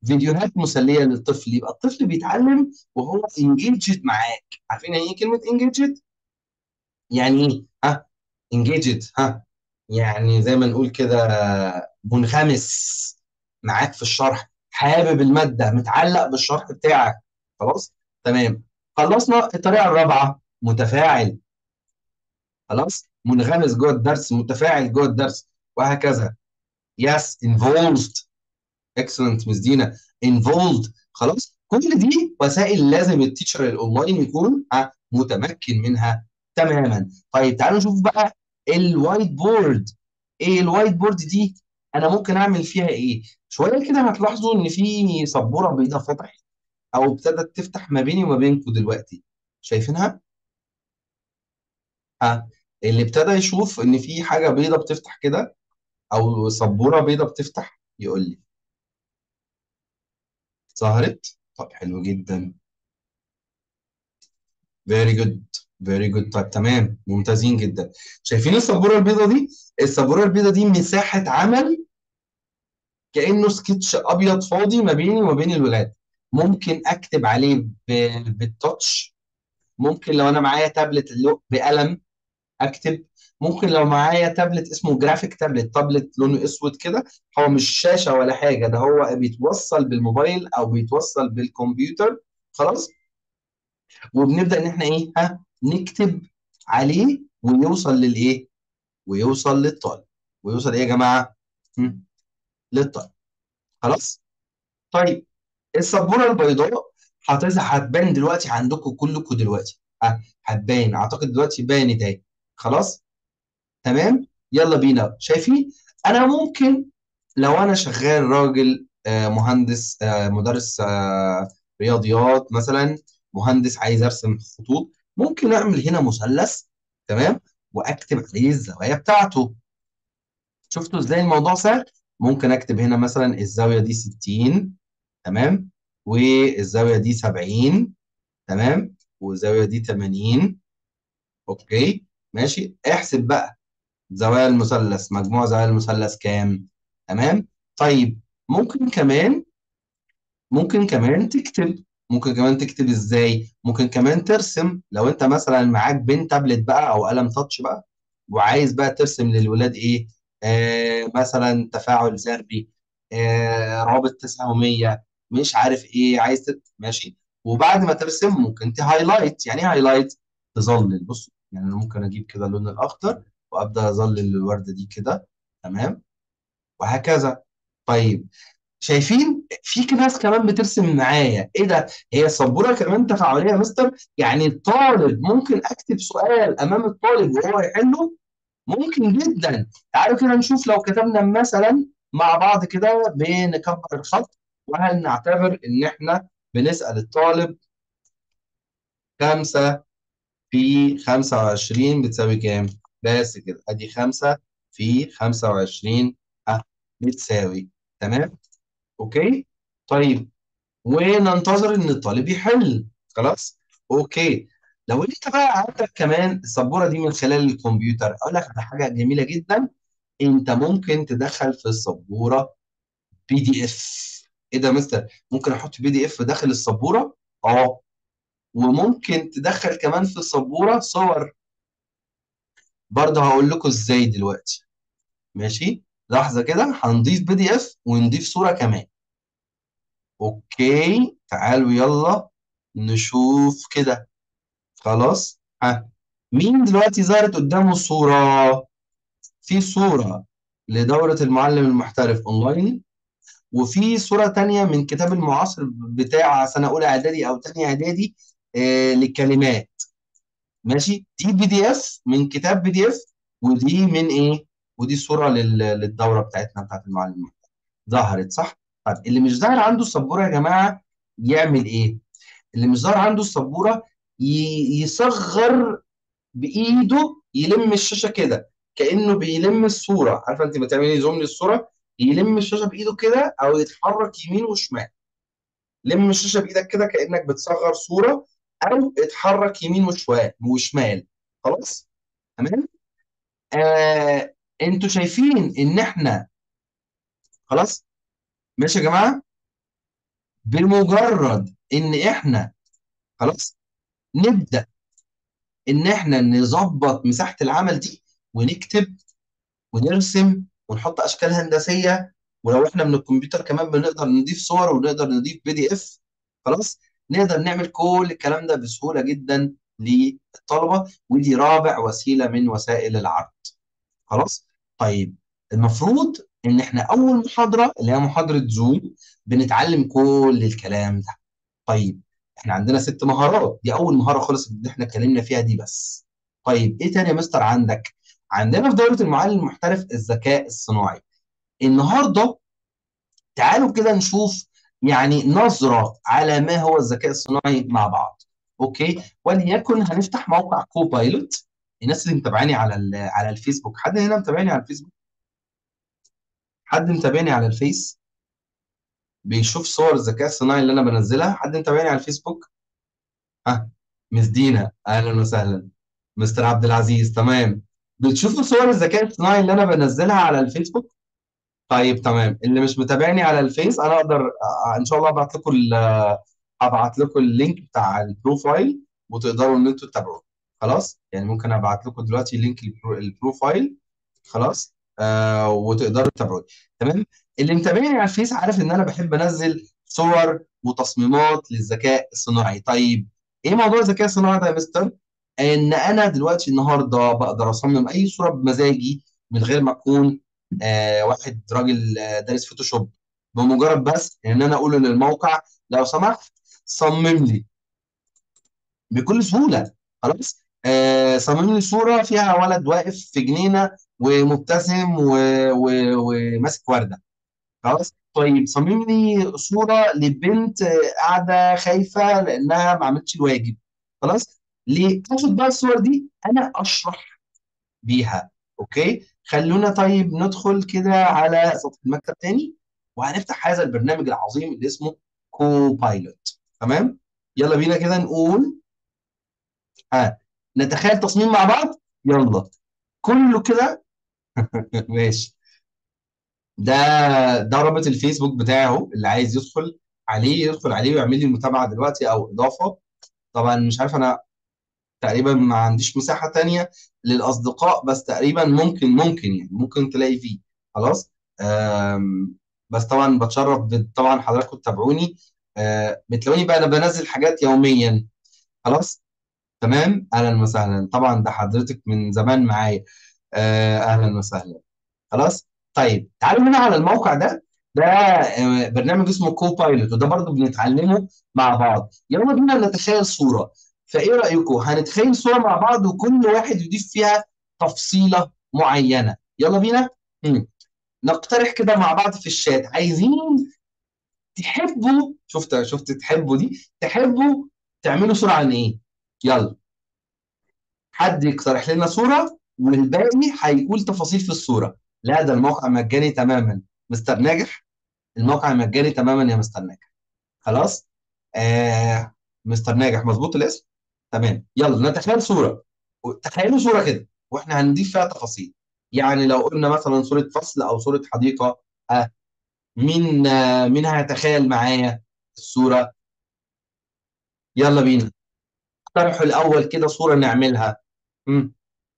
فيديوهات مسليه للطفل يبقى الطفل بيتعلم وهو انجيجد معاك عارفين يعني ايه كلمه انجيجد يعني ايه ها انجيجد ها يعني زي ما نقول كده منغمس معاك في الشرح حابب الماده متعلق بالشرح بتاعك خلاص تمام خلصنا الطريقه الرابعه متفاعل خلاص منغمس جوه الدرس متفاعل جوه الدرس وهكذا يس involved excellent مس دينا involved خلاص كل دي وسائل لازم التيتشر الاونلاين يكون آه، متمكن منها تماما طيب تعالوا نشوف بقى الوايت بورد ايه الوايت بورد دي انا ممكن اعمل فيها ايه شويه كده هتلاحظوا ان في سبوره بيضاء فتحت او ابتدت تفتح ما بيني وما بينكم دلوقتي شايفينها ها اللي ابتدى يشوف ان في حاجه بيضاء بتفتح كده او سبوره بيضاء بتفتح يقول لي ظهرت طب حلو جدا فيري جود فيري جود طيب تمام ممتازين جدا شايفين السبوره البيضاء دي السبوره البيضاء دي مساحه عمل كانه سكتش ابيض فاضي ما بيني وما بين الولاد ممكن اكتب عليه ب- بالتاتش ممكن لو انا معايا تابلت اللي- بقلم اكتب ممكن لو معايا تابلت اسمه جرافيك تابلت تابلت لونه اسود كده هو مش شاشه ولا حاجه ده هو بيتوصل بالموبايل او بيتوصل بالكمبيوتر خلاص وبنبدا ان احنا ايه ها نكتب عليه ويوصل للايه ويوصل للطالب ويوصل ايه يا جماعه هم، للطالب خلاص طيب السبوره البيضاء هتظهر هتبان دلوقتي عندكم كلكم دلوقتي ها هتبان اعتقد دلوقتي بانت اهي خلاص تمام يلا بينا شايفين انا ممكن لو انا شغال راجل آه، مهندس آه، مدرس آه، رياضيات مثلا مهندس عايز ارسم خطوط ممكن اعمل هنا مثلث تمام واكتب عليه الزوايا بتاعته شفتوا ازاي الموضوع سهل ممكن اكتب هنا مثلا الزاويه دي 60 تمام والزاويه دي 70 تمام والزاويه دي 80 اوكي ماشي احسب بقى زوايا المثلث مجموع زوايا المثلث كام تمام طيب ممكن كمان ممكن كمان تكتب ممكن كمان تكتب ازاي ممكن كمان ترسم لو انت مثلا معاك بين تابلت بقى او قلم تاتش بقى وعايز بقى ترسم للولاد ايه آه مثلا تفاعل ذري آه رابط تساهمية مش عارف ايه عايز تت... ماشي وبعد ما ترسم ممكن تهايلايت يعني ايه هايلايت تظلل بص يعني انا ممكن اجيب كده اللون الاخضر وابدا اظلل الورده دي كده تمام وهكذا طيب شايفين في ناس كمان بترسم معايا ايه ده هي السبوره كمان تفاعليه يا مستر يعني الطالب ممكن اكتب سؤال امام الطالب وهو يحله ممكن جدا تعالوا كده نشوف لو كتبنا مثلا مع بعض كده بنكبر الخط وهل نعتبر ان احنا بنسأل الطالب خمسة في خمسة وعشرين بتساوي كام؟ بس كده ادي خمسة في خمسة وعشرين اه بتساوي تمام؟ اوكي؟ طيب وننتظر ان الطالب يحل خلاص؟ اوكي لو انت بقى عندك كمان السبوره دي من خلال الكمبيوتر اقول لك على حاجه جميله جدا انت ممكن تدخل في السبوره بي دي اف ايه ده يا مستر ممكن احط بي دي اف داخل السبوره اه وممكن تدخل كمان في السبوره صور برضه هقول لكم ازاي دلوقتي ماشي لحظه كده هنضيف بي دي اف ونضيف صوره كمان اوكي تعالوا يلا نشوف كده خلاص ها مين دلوقتي ظهرت قدامه الصوره في صوره لدوره المعلم المحترف اونلاين وفي صوره تانية من كتاب المعاصر بتاع سنه اولى اعدادي او تانية اعدادي آه للكلمات ماشي دي بي دي اف من كتاب بي دي اف ودي من ايه ودي صوره لل- للدوره بتاعتنا بتاعت المعلم المحترف ظهرت صح طب اللي مش ظاهر عنده السبوره يا جماعه يعمل ايه اللي مش ظاهر عنده السبوره ي- يصغر بايده يلم الشاشه كده كانه بيلم الصوره عارفه انت بتعملي زوم للصوره يلم الشاشه بايده كده او يتحرك يمين وشمال لم الشاشه بايدك كده كانك بتصغر صوره او اتحرك يمين وشمال وشمال خلاص تمام آه انتوا شايفين ان احنا خلاص ماشي يا جماعه بمجرد ان احنا خلاص نبدا ان احنا نظبط مساحه العمل دي ونكتب ونرسم ونحط اشكال هندسيه ولو احنا من الكمبيوتر كمان بنقدر نضيف صور ونقدر نضيف بي دي اف خلاص نقدر نعمل كل الكلام ده بسهوله جدا للطلبه ودي رابع وسيله من وسائل العرض خلاص طيب المفروض ان احنا اول محاضره اللي هي محاضره زوم بنتعلم كل الكلام ده طيب احنا عندنا ست مهارات دي اول مهاره خالص اللي احنا اتكلمنا فيها دي بس طيب ايه تاني يا مستر عندك عندنا في دوره المعلم المحترف الذكاء الصناعي النهارده تعالوا كده نشوف يعني نظره على ما هو الذكاء الصناعي مع بعض اوكي وليكن هنفتح موقع كوبايلوت الناس اللي متابعاني على ال- على الفيسبوك حد هنا متابعني على الفيسبوك حد متابعني على الفيس بيشوف صور الذكاء الصناعي اللي انا بنزلها حد متابعني على الفيسبوك ها مس دينا اهلا وسهلا مستر عبد العزيز تمام بتشوفوا صور الذكاء الصناعي اللي انا بنزلها على الفيسبوك طيب تمام اللي مش متابعني على الفيس انا اقدر آه، ان شاء الله ابعت لكم ال- ابعت لكم اللينك بتاع البروفايل وتقدروا ان انتوا تتابعوه خلاص يعني ممكن ابعت لكم دلوقتي لينك البرو- البروفايل خلاص آه وتقدروا تتابعوه تمام اللي متابعني على الفيس عارف ان انا بحب انزل صور وتصميمات للذكاء الصناعي طيب ايه موضوع الذكاء الصناعي ده يا مستر ان انا دلوقتي النهارده بقدر اصمم اي صوره بمزاجي من غير ما اكون آه واحد راجل آه دارس فوتوشوب بمجرد بس ان انا اقول للموقع لو سمحت صمم لي بكل سهوله خلاص آه صمم لي صوره فيها ولد واقف في جنينه ومبتسم و... و... وماسك ورده خلاص طيب صمم لي صوره لبنت آه، قاعده خايفه لانها ما عملتش الواجب خلاص ليه اخد بقى الصور دي انا اشرح بيها اوكي خلونا طيب ندخل كده على سطح المكتب تاني وهنفتح هذا البرنامج العظيم اللي اسمه كوبايلوت تمام يلا بينا كده نقول ها نتخيل تصميم مع بعض يلا كله كده ماشي ده ده رابط الفيسبوك بتاعه اللي عايز يدخل عليه يدخل عليه ويعمل لي متابعة دلوقتي او اضافة طبعا مش عارف انا تقريبا ما عنديش مساحة تانية للأصدقاء بس تقريبا ممكن ممكن يعني ممكن تلاقي فيه خلاص آم، بس طبعا بتشرف ب- طبعا حضراتكم تتابعوني آه، بتلاقوني بقى انا بنزل حاجات يوميا خلاص تمام اهلا وسهلا طبعا ده حضرتك من زمان معايا آه، اهلا وسهلا خلاص طيب تعالوا هنا على الموقع ده ده آه، برنامج اسمه كو بايلوت وده برضو بنتعلمه مع بعض يلا بينا نتخيل صورة فايه رأيكم هنتخيل صورة مع بعض وكل واحد يضيف فيها تفصيلة معينة يلا بينا مم. نقترح كده مع بعض في الشات عايزين تحبوا شفت شفت تحبوا دي تحبوا تعملوا صورة عن ايه يلا حد يقترح لنا صورة والباقي هيقول تفاصيل في الصورة لا ده الموقع مجاني تماما مستر ناجح الموقع مجاني تماما يا مستر ناجح خلاص آه مستر ناجح مظبوط الاسم تمام يلا نتخيل صورة تخيلوا صورة كده واحنا هنضيف فيها تفاصيل يعني لو قلنا مثلا صورة فصل او صورة حديقة آه مين آه مين هيتخيل معايا الصورة يلا بينا اقترحوا الاول كده صورة نعملها مم.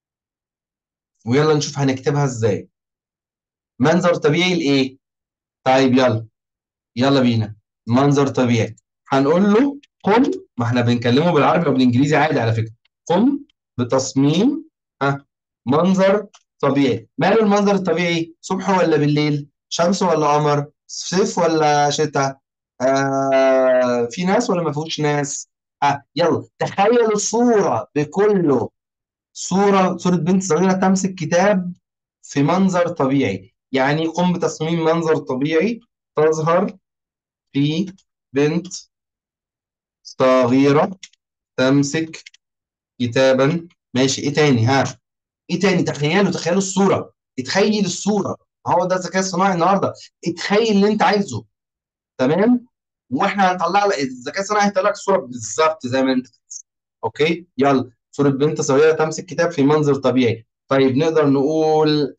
ويلا نشوف هنكتبها ازاي منظر طبيعي لايه طيب يلا يلا بينا منظر طبيعي هنقول له قم ما احنا بنكلمه بالعربي وبالانجليزي عادي على فكره قم بتصميم ها منظر طبيعي ماله المنظر الطبيعي صبح ولا بالليل شمس ولا قمر صيف ولا شتاء آه في ناس ولا ما فيهوش ناس آه يلا تخيل الصورة بكله صورة صورة بنت صغيرة تمسك كتاب في منظر طبيعي يعني قم بتصميم منظر طبيعي تظهر في بنت صغيرة تمسك كتابا ماشي ايه تاني ها ايه تاني تخيلوا تخيلوا الصورة اتخيل الصورة هو ده الذكاء الصناعي النهارده اتخيل اللي انت عايزه تمام واحنا هنطلع لك الذكاء الصناعي هيطلع لك الصورة بالظبط زي ما انت اوكي يلا صورة بنت صغيرة تمسك كتاب في منظر طبيعي طيب نقدر نقول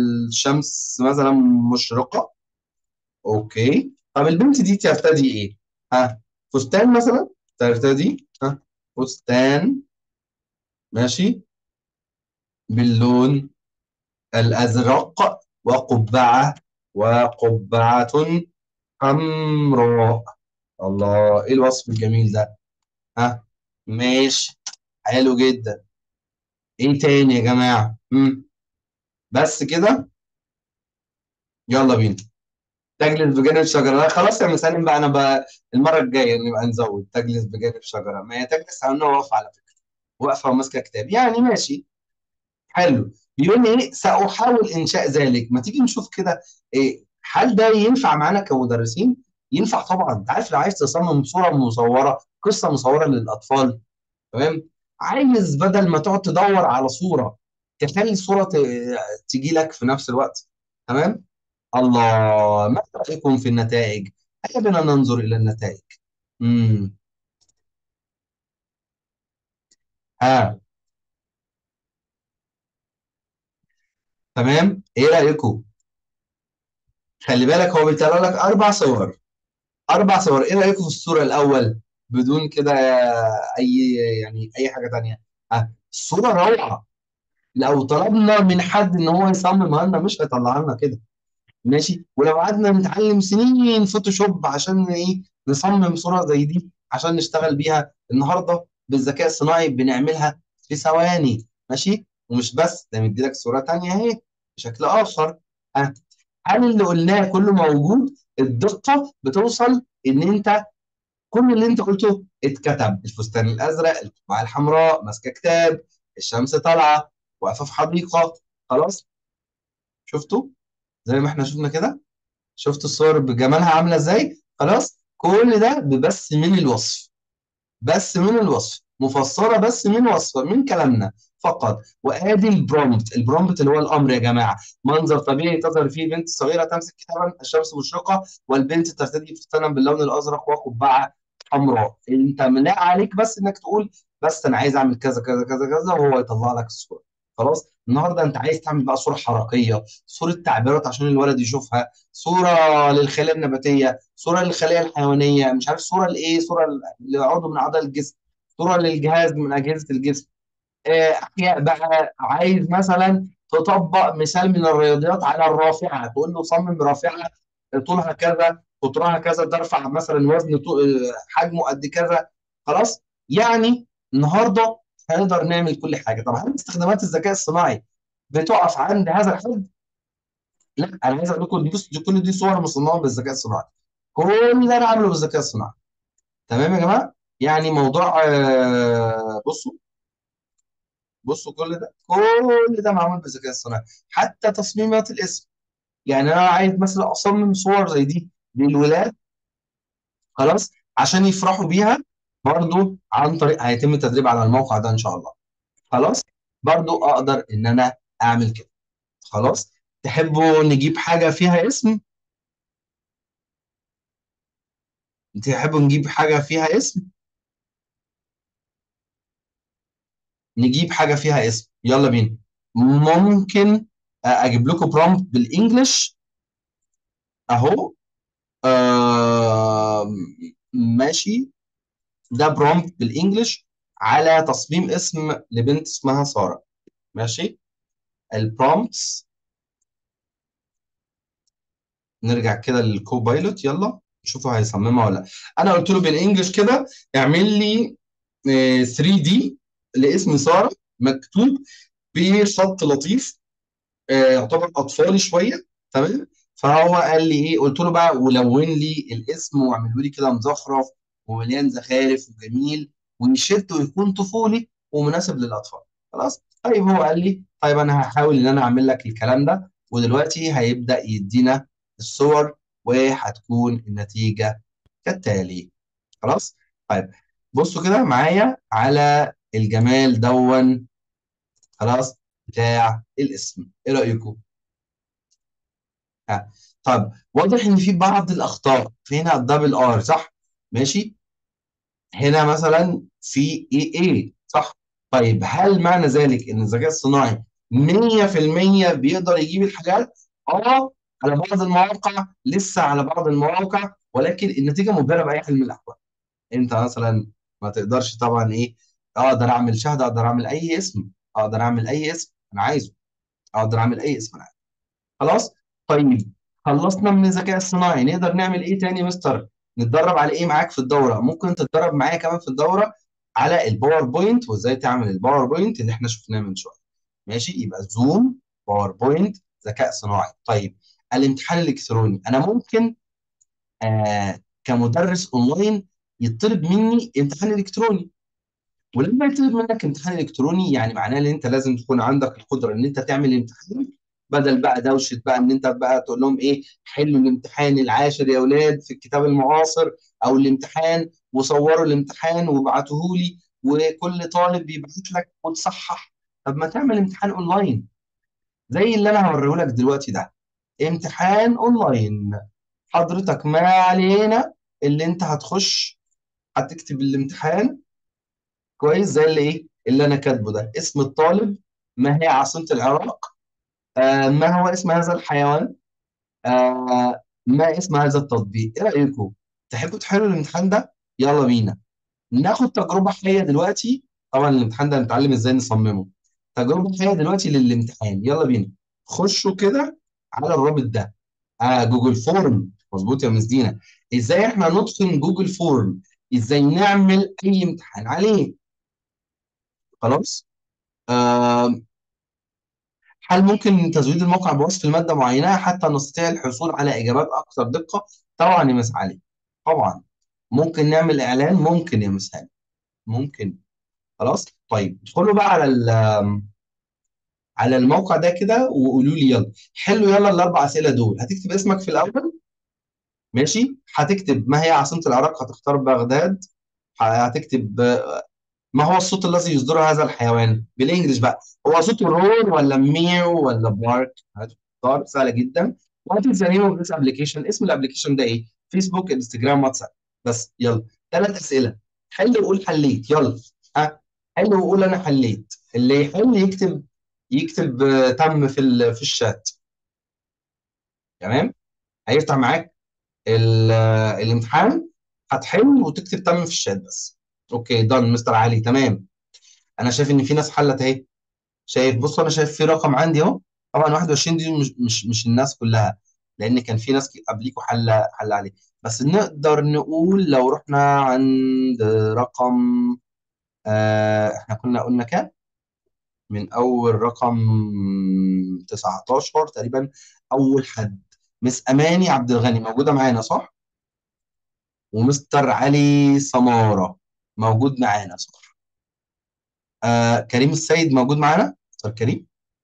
الشمس مثلا مشرقة اوكي طب البنت دي ترتدي ايه ها فستان مثلا التالتة دي ها فستان ماشي باللون الأزرق وقبعة وقبعة حمراء الله ايه الوصف الجميل ده ها ماشي حلو جدا ايه تاني يا جماعة مم. بس كده يلا بينا تجلس بجانب شجرة لا خلاص يا مسالم بقى انا بقى المرة الجاية نبقى نزود تجلس بجانب شجرة ما هي تجلس على انها واقفة على فكرة واقفة وماسكة كتاب يعني ماشي حلو بيقول لي ايه سأحاول إنشاء ذلك ما تيجي نشوف كده إيه هل ده ينفع معانا كمدرسين ينفع طبعا انت عارف لو عايز تصمم صورة مصورة قصة مصورة للأطفال تمام عايز بدل ما تقعد تدور على صورة تخلي الصورة ت- تجي لك في نفس الوقت تمام الله ما رأيكم في النتائج هيا بنا ننظر إلى النتائج امم ها تمام ايه رأيكم خلي بالك هو بيطلع لك اربع صور اربع صور ايه رايكم في الصوره الاول بدون كده اي يعني اي حاجه تانية ها الصوره روعه لو طلبنا من حد ان هو يصممها لنا مش هيطلع لنا كده ماشي ولو قعدنا نتعلم سنين فوتوشوب عشان ايه نصمم صوره زي دي عشان نشتغل بيها النهارده بالذكاء الصناعي بنعملها في ثواني ماشي ومش بس ده مديلك صوره تانية اهي بشكل اخر ها هل اللي قلناه كله موجود الدقه بتوصل ان انت كل اللي انت قلته اتكتب الفستان الازرق القبعه الحمراء ماسكه كتاب الشمس طالعه واقفه في حديقه خلاص شفتوا زي ما احنا شفنا كده شفتوا الصور بجمالها عامله ازاي خلاص كل ده ببس من الوصف بس من الوصف مفسره بس من وصف من كلامنا فقط وادي البرومبت البرومبت اللي هو الامر يا جماعه منظر طبيعي تظهر فيه بنت صغيره تمسك كتابا الشمس مشرقه والبنت ترتدي فستانا باللون الازرق وقبعه حمراء انت ملاء عليك بس انك تقول بس انا عايز اعمل كذا كذا كذا كذا وهو يطلع لك الصوره خلاص النهارده انت عايز تعمل بقى صوره حركيه صوره تعبيرات عشان الولد يشوفها صوره للخلايا النباتيه صوره للخلايا الحيوانيه مش عارف صوره لايه صوره لعضو من اعضاء الجسم صوره للجهاز من اجهزه الجسم آه، احياء بقى عايز مثلا تطبق مثال من الرياضيات على الرافعه تقول له صمم رافعه طولها كذا قطرها كذا ترفع مثلا وزن طو- آه، حجمه قد كذا خلاص يعني النهارده هنقدر نعمل كل حاجه طب هل استخدامات الذكاء الصناعي بتقف عند هذا الحد؟ لا انا عايز اقول لكم دي بص دي كل دي صور مصنعه بالذكاء الصناعي كل ده انا عامله بالذكاء الصناعي تمام يا جماعه يعني موضوع آه، بصوا بصوا كل ده كل ده معمول بالذكاء الصناعي حتى تصميمات الاسم يعني انا عايز مثلا اصمم صور زي دي للولاد خلاص عشان يفرحوا بيها برضو عن طريق هيتم التدريب على الموقع ده ان شاء الله خلاص برضو اقدر ان انا اعمل كده خلاص تحبوا نجيب حاجة فيها اسم تحبوا نجيب حاجة فيها اسم نجيب حاجة فيها اسم يلا بينا ممكن اجيب لكم برومبت بالانجلش اهو آه ماشي ده برومبت بالانجلش على تصميم اسم لبنت اسمها سارة ماشي البرومبتس نرجع كده للكوبايلوت يلا نشوفوا هيصممها ولا لا انا قلت له بالانجلش كده اعمل لي 3 دي لاسم سارة مكتوب بخط لطيف آه، يعتبر اطفالي شويه تمام فهو قال لي ايه قلت له بقى ولون لي الاسم واعمله لي كده مزخرف ومليان زخارف وجميل ويشد ويكون طفولي ومناسب للاطفال خلاص طيب هو قال لي طيب انا هحاول ان انا اعمل لك الكلام ده ودلوقتي هيبدا يدينا الصور وهتكون النتيجه كالتالي خلاص طيب بصوا كده معايا على الجمال دون خلاص بتاع الاسم ايه رايكم ها. طب واضح ان في بعض الاخطاء في هنا الدبل ار صح ماشي هنا مثلا في اي اي صح طيب هل معنى ذلك ان الذكاء الصناعي 100% بيقدر يجيب الحاجات اه على بعض المواقع لسه على بعض المواقع ولكن النتيجه مبهره باي حال من الاحوال انت مثلا ما تقدرش طبعا ايه اقدر اعمل شهاده اقدر اعمل اي اسم اقدر اعمل اي اسم انا عايزه اقدر اعمل اي اسم انا عايزه خلاص طيب خلصنا من الذكاء الصناعي نقدر نعمل ايه تاني يا مستر نتدرب على ايه معاك في الدوره ممكن تتدرب معايا كمان في الدوره على الباوربوينت وازاي تعمل الباوربوينت اللي احنا شفناه من شويه ماشي يبقى زوم باوربوينت ذكاء صناعي طيب الامتحان الالكتروني انا ممكن آه كمدرس اونلاين يطلب مني امتحان الكتروني ولما يطلب منك امتحان الكتروني يعني معناه ان انت لازم تكون عندك القدره ان انت تعمل امتحان بدل بقى دوشه بقى ان انت بقى تقول لهم ايه حلوا الامتحان العاشر يا اولاد في الكتاب المعاصر او الامتحان وصوروا الامتحان وابعتوه لي وكل طالب بيبعت لك وتصحح طب ما تعمل امتحان اونلاين زي اللي انا هوريه لك دلوقتي ده امتحان اونلاين حضرتك ما علينا اللي انت هتخش هتكتب الامتحان كويس زي اللي ايه اللي انا كاتبه ده اسم الطالب ما هي عاصمة العراق آه ما هو اسم هذا الحيوان آه ما اسم هذا التطبيق ايه رأيكم تحبوا تحلوا الامتحان ده يلا بينا ناخد تجربة حية دلوقتي طبعا الامتحان ده هنتعلم ازاي نصممه تجربة حية دلوقتي للامتحان يلا بينا خشوا كده على الرابط ده آه جوجل فورم مظبوط يا مس دينا ازاي احنا ندخل جوجل فورم ازاي نعمل اي امتحان عليه خلاص آه هل ممكن تزويد الموقع بوصف المادة معينة حتى نستطيع الحصول على إجابات أكثر دقة؟ طبعا يا مس علي طبعا ممكن نعمل إعلان ممكن يا مس هاني ممكن خلاص طيب ادخلوا بقى على ال- على الموقع ده كده وقولوا لي يلا حلوا يلا الأربع أسئلة دول هتكتب اسمك في الأول ماشي هتكتب ما هي عاصمة العراق هتختار بغداد هتكتب آه، ما هو الصوت الذي يصدره هذا الحيوان بالانجلش بقى هو صوت رور ولا ميو ولا بارك هتختار سهله جدا وهتكتب ذا نيم اوف ذيس ابلكيشن اسم الابلكيشن ده ايه فيسبوك انستجرام واتساب بس يلا ثلاث اسئله حل وقول حليت يلا ها حل وقول انا حليت اللي يحل يكتب يكتب آه، تم في ال- في الشات تمام هيفتح معاك ال- آه، الامتحان هتحل وتكتب تم في الشات بس اوكي دان مستر علي تمام انا شايف ان في ناس حلت اهي شايف بص انا شايف في رقم عندي اهو طبعا 21 دي مش مش مش الناس كلها لان كان في ناس قبليكوا حل حل عليه بس نقدر نقول لو رحنا عند رقم آه احنا كنا قلنا كام من اول رقم 19 تقريبا اول حد مس اماني عبد الغني موجوده معانا صح ومستر علي سماره موجود معانا صح آه كريم السيد موجود معانا مستر كريم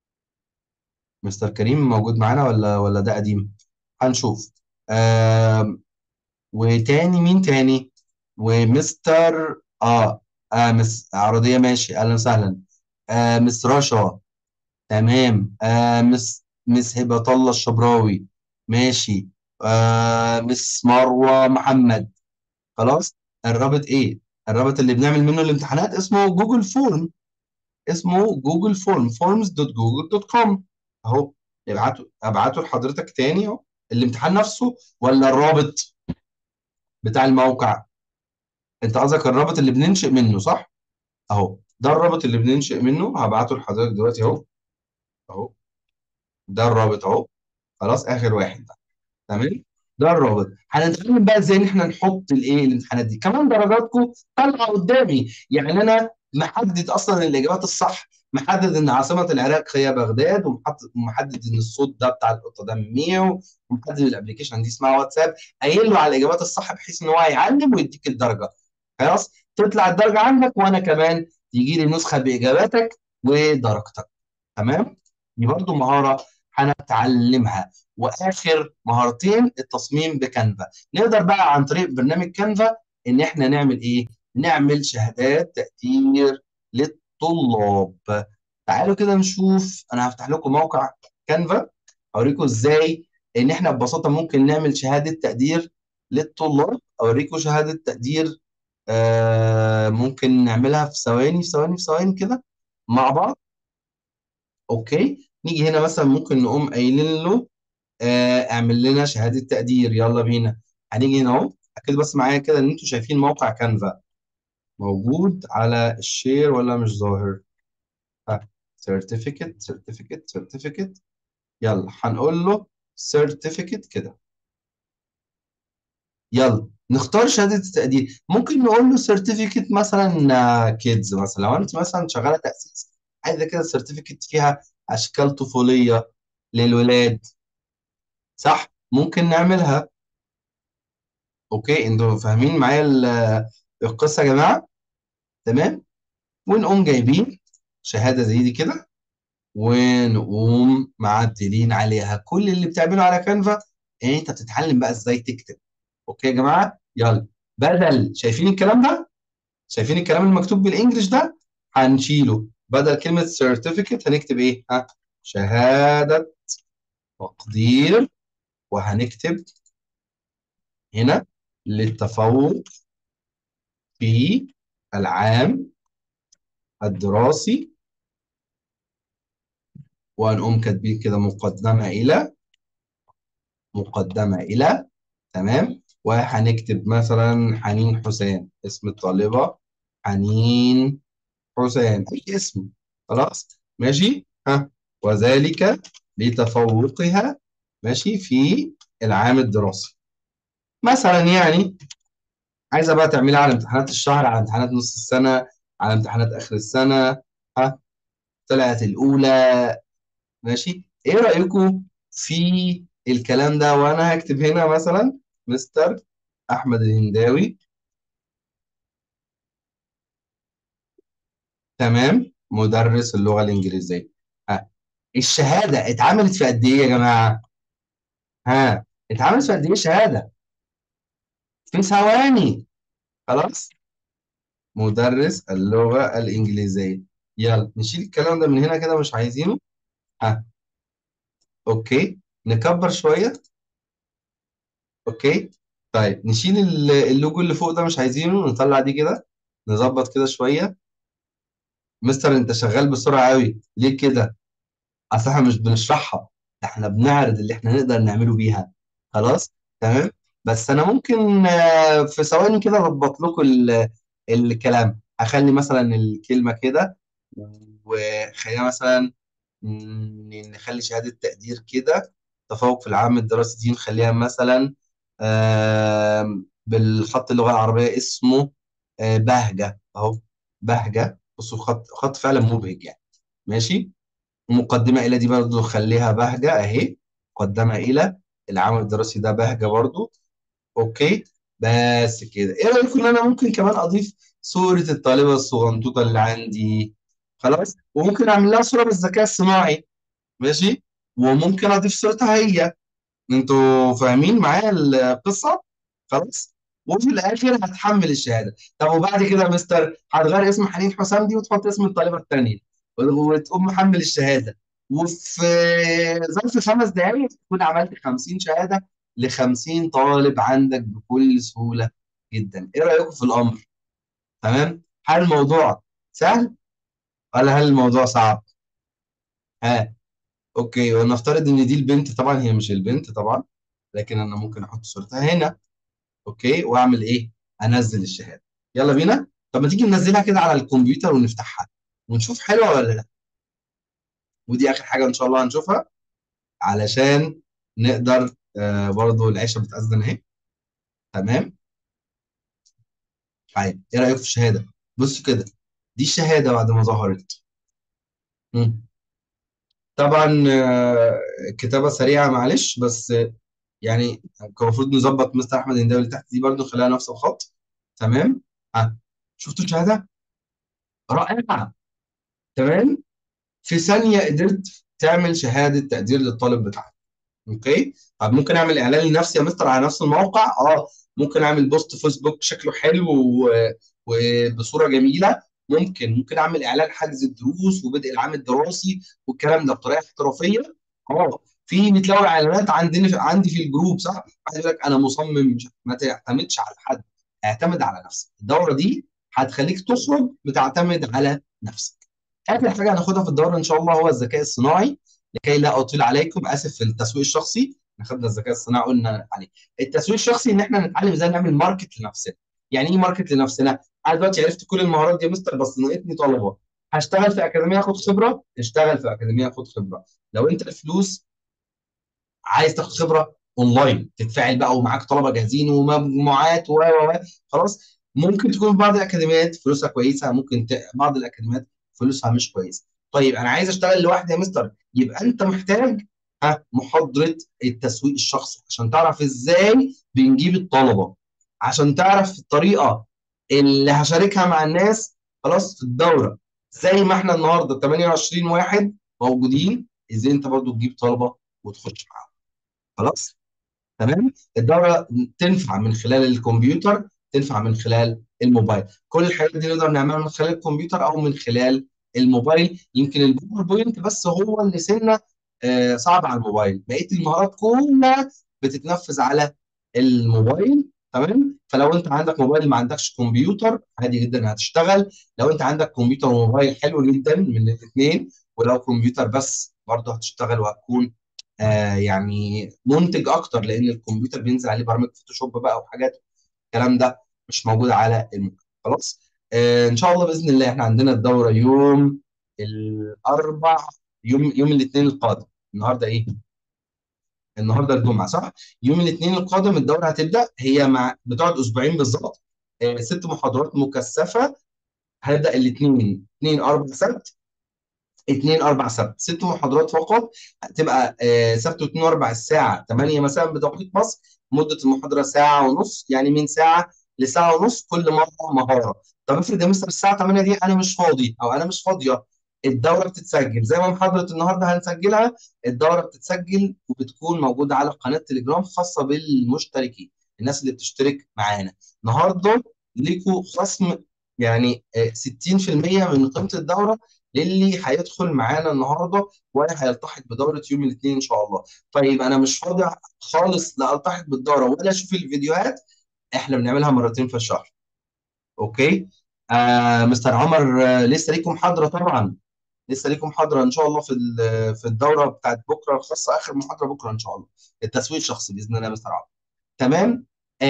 مستر كريم موجود معانا ولا ولا ده قديم هنشوف آه وتاني مين تاني ومستر اه, آه مس عرضية ماشي اهلا وسهلا آه مس رشا تمام آه مس مس هبة الله الشبراوي ماشي آه مس مروة محمد خلاص الرابط ايه الرابط اللي بنعمل منه الامتحانات اسمه جوجل فورم اسمه جوجل فورم forms.google.com اهو ابعته ابعته لحضرتك تاني اهو الامتحان نفسه ولا الرابط بتاع الموقع انت قصدك الرابط اللي بننشئ منه صح اهو ده الرابط اللي بننشئ منه هبعته لحضرتك دلوقتي اهو اهو ده الرابط اهو خلاص اخر واحد ده تمام ده الرابط هنتعلم بقى ازاي ان احنا نحط الايه الامتحانات دي كمان درجاتكم طالعه قدامي يعني انا محدد اصلا الاجابات الصح محدد ان عاصمه العراق هي بغداد ومحدد ومحدد ان الصوت ده بتاع القطه ده ميو ومحدد الابلكيشن دي اسمها واتساب قايل له على الاجابات الصح بحيث ان هو هيعلم ويديك الدرجه خلاص تطلع الدرجه عندك وانا كمان يجي لي نسخه باجاباتك ودرجتك تمام دي برضو مهاره هنتعلمها واخر مهارتين التصميم بكانفا نقدر بقى عن طريق برنامج كانفا ان احنا نعمل ايه نعمل شهادات تقدير للطلاب تعالوا كده نشوف انا هفتح لكم موقع كانفا اوريكم ازاي ان احنا ببساطه ممكن نعمل شهاده تقدير للطلاب اوريكم شهاده تقدير آه ممكن نعملها في ثواني في ثواني في ثواني كده مع بعض اوكي نيجي هنا مثلا ممكن نقوم قايلين له آه، اعمل لنا شهادة تقدير يلا بينا هنيجي هنا اهو اكيد بس معايا كده ان انتوا شايفين موقع كانفا موجود على الشير ولا مش ظاهر ها سيرتيفيكت سيرتيفيكت سيرتيفيكت يلا هنقول له سيرتيفيكت كده يلا نختار شهادة التقدير ممكن نقول له سيرتيفيكت مثلا كيدز مثلا لو انت مثلا شغالة تأسيس عايزة كده سيرتيفيكت فيها أشكال طفولية للولاد صح ممكن نعملها اوكي انتوا فاهمين معايا ال- القصة يا جماعة تمام ونقوم جايبين شهادة زي دي كده ونقوم معدلين عليها كل اللي بتعمله على كانفا ان انت بتتعلم بقى ازاي تكتب اوكي يا جماعه يلا بدل شايفين الكلام ده شايفين الكلام المكتوب بالانجلش ده هنشيله بدل كلمه سيرتيفيكت هنكتب ايه ها شهاده تقدير وهنكتب هنا للتفوق في العام الدراسي وهنقوم كاتبين كده مقدمه الى مقدمه الى تمام وهنكتب مثلا حنين حسام اسم الطالبة حنين حسام أي اسم خلاص ماشي ها وذلك لتفوقها ماشي في العام الدراسي مثلا يعني عايزة بقى تعملها على امتحانات الشهر على امتحانات نص السنة على امتحانات آخر السنة ها طلعت الأولى ماشي إيه رأيكم في الكلام ده وأنا هكتب هنا مثلا مستر أحمد الهنداوي تمام مدرس اللغة الإنجليزية ها الشهادة اتعملت في قد إيه يا جماعة؟ ها اتعملت في قد إيه الشهادة؟ في ثواني خلاص مدرس اللغة الإنجليزية يلا نشيل الكلام ده من هنا كده مش عايزينه ها أوكي نكبر شوية أوكي طيب نشيل ال- اللوجو اللي فوق ده مش عايزينه نطلع دي كده نظبط كده شوية مستر أنت شغال بسرعة قوي ليه كده؟ اصل احنا مش بنشرحها ده احنا بنعرض اللي احنا نقدر نعمله بيها خلاص تمام بس انا ممكن آه، في ثواني كده اضبط لكم ال- الكلام هخلي مثلا الكلمه كده وخلينا مثلا ن- نخلي شهاده تقدير كده تفوق في العام الدراسي دي نخليها مثلا آم، بالخط اللغه العربيه اسمه آه، بهجه اهو بهجه بصوا خط خط فعلا مبهج يعني ماشي مقدمة إلى دي برضو خليها بهجة أهي مقدمة إلى العام الدراسي ده بهجة برضو أوكي بس كده إيه رأيكم إن أنا ممكن كمان أضيف صورة الطالبة الصغنطوطة اللي عندي خلاص وممكن أعمل لها صورة بالذكاء الصناعي ماشي وممكن أضيف صورتها هي انتوا فاهمين معايا القصه خلاص وفي الاخر هتحمل الشهاده طب وبعد كده يا مستر هتغير اسم حنين حسام دي وتحط اسم الطالبه الثانيه وتقوم محمل الشهاده وفي ظرف خمس دقائق تكون عملت 50 شهاده ل 50 طالب عندك بكل سهوله جدا ايه رايكم في الامر تمام هل الموضوع سهل ولا هل الموضوع صعب ها اوكي ونفترض ان دي البنت طبعا هي مش البنت طبعا لكن انا ممكن احط صورتها هنا اوكي واعمل ايه انزل الشهاده يلا بينا طب ما تيجي ننزلها كده على الكمبيوتر ونفتحها ونشوف حلوه ولا لا ودي اخر حاجه ان شاء الله هنشوفها علشان نقدر آه برضو العيشه بتأذن اهي تمام طيب ايه رايك في الشهاده بصوا كده دي الشهاده بعد ما ظهرت مم. طبعا آه، كتابه سريعه معلش بس آه، يعني كان المفروض نظبط مستر احمد هنداوي اللي تحت دي برضو نخليها نفس الخط تمام ها شفتوا الشهاده رائعه تمام في ثانيه قدرت تعمل شهاده تقدير للطالب بتاعك اوكي طب ممكن اعمل اعلان لنفسي يا مستر على نفس الموقع اه ممكن اعمل بوست فيسبوك شكله حلو و- وبصوره جميله ممكن ممكن اعمل اعلان حجز الدروس وبدء العام الدراسي والكلام ده بطريقه احترافيه اه في بتلاقوا اعلانات عندنا في عندي في الجروب صح واحد يقول لك انا مصمم مش ما تعتمدش على حد اعتمد على نفسك الدوره دي هتخليك تخرج بتعتمد على نفسك اخر حاجه هناخدها في الدوره ان شاء الله هو الذكاء الصناعي لكي لا اطيل عليكم اسف في التسويق الشخصي احنا خدنا الذكاء الصناعي قلنا عليه التسويق الشخصي ان احنا نتعلم ازاي نعمل ماركت لنفسنا يعني ايه ماركت لنفسنا انا دلوقتي عرفت كل المهارات دي يا مستر بس ناقصني طلبه هشتغل في اكاديميه اخد خبره اشتغل في اكاديميه اخد خبره لو انت الفلوس عايز تاخد خبره اونلاين تتفاعل بقى ومعاك طلبه جاهزين ومجموعات و و و خلاص ممكن تكون في بعض الاكاديميات فلوسها كويسه ممكن ت... بعض الاكاديميات فلوسها مش كويسه طيب انا عايز اشتغل لوحدي يا مستر يبقى انت محتاج ها محاضره التسويق الشخصي عشان تعرف ازاي بنجيب الطلبه عشان تعرف الطريقه اللي هشاركها مع الناس خلاص في الدوره زي ما احنا النهارده 28 واحد موجودين ازاي انت برضو تجيب طلبه وتخش معاهم خلاص تمام الدوره تنفع من خلال الكمبيوتر تنفع من خلال الموبايل كل الحاجات دي نقدر نعملها من خلال الكمبيوتر او من خلال الموبايل يمكن الباوربوينت بس هو اللي سنه آه صعب على الموبايل بقيه المهارات كلها بتتنفذ على الموبايل تمام فلو انت عندك موبايل ما عندكش كمبيوتر عادي جدا هتشتغل لو انت عندك كمبيوتر وموبايل حلو جدا من الاثنين ولو كمبيوتر بس برضه هتشتغل وهتكون آه يعني منتج اكتر لان الكمبيوتر بينزل عليه برامج فوتوشوب بقى وحاجات الكلام ده مش موجود على الموبايل خلاص آه ان شاء الله باذن الله احنا عندنا الدوره يوم الاربع يوم يوم الاثنين القادم النهارده ايه النهارده الجمعه صح يوم الاثنين القادم الدوره هتبدا هي مع بتقعد اسبوعين بالظبط آه ست محاضرات مكثفه هنبدا الاثنين اثنين اربع سبت اثنين اربع سبت ست محاضرات فقط هتبقى آه سبت واثنين واربع الساعه 8 مساء بتوقيت مصر مده المحاضره ساعه ونص يعني من ساعه لساعه ونص كل مره مهاره طب افرض يا مستر الساعه 8 دي انا مش فاضي او انا مش فاضيه الدوره بتتسجل زي ما محاضره النهارده هنسجلها الدوره بتتسجل وبتكون موجوده على قناه تليجرام خاصه بالمشتركين الناس اللي بتشترك معانا النهارده ليكوا خصم يعني 60% من قيمه الدوره للي هيدخل معانا النهارده وهيلتحق بدوره يوم الاثنين ان شاء الله طيب انا مش فاضي خالص لا التحق بالدوره ولا اشوف الفيديوهات احنا بنعملها مرتين في الشهر اوكي آه مستر عمر آه لسه ليكم محاضره طبعا لسه ليكم محاضره ان شاء الله في في الدوره بتاعت بكره الخاصه اخر محاضره بكره ان شاء الله التسويق الشخصي باذن الله مستر عمر تمام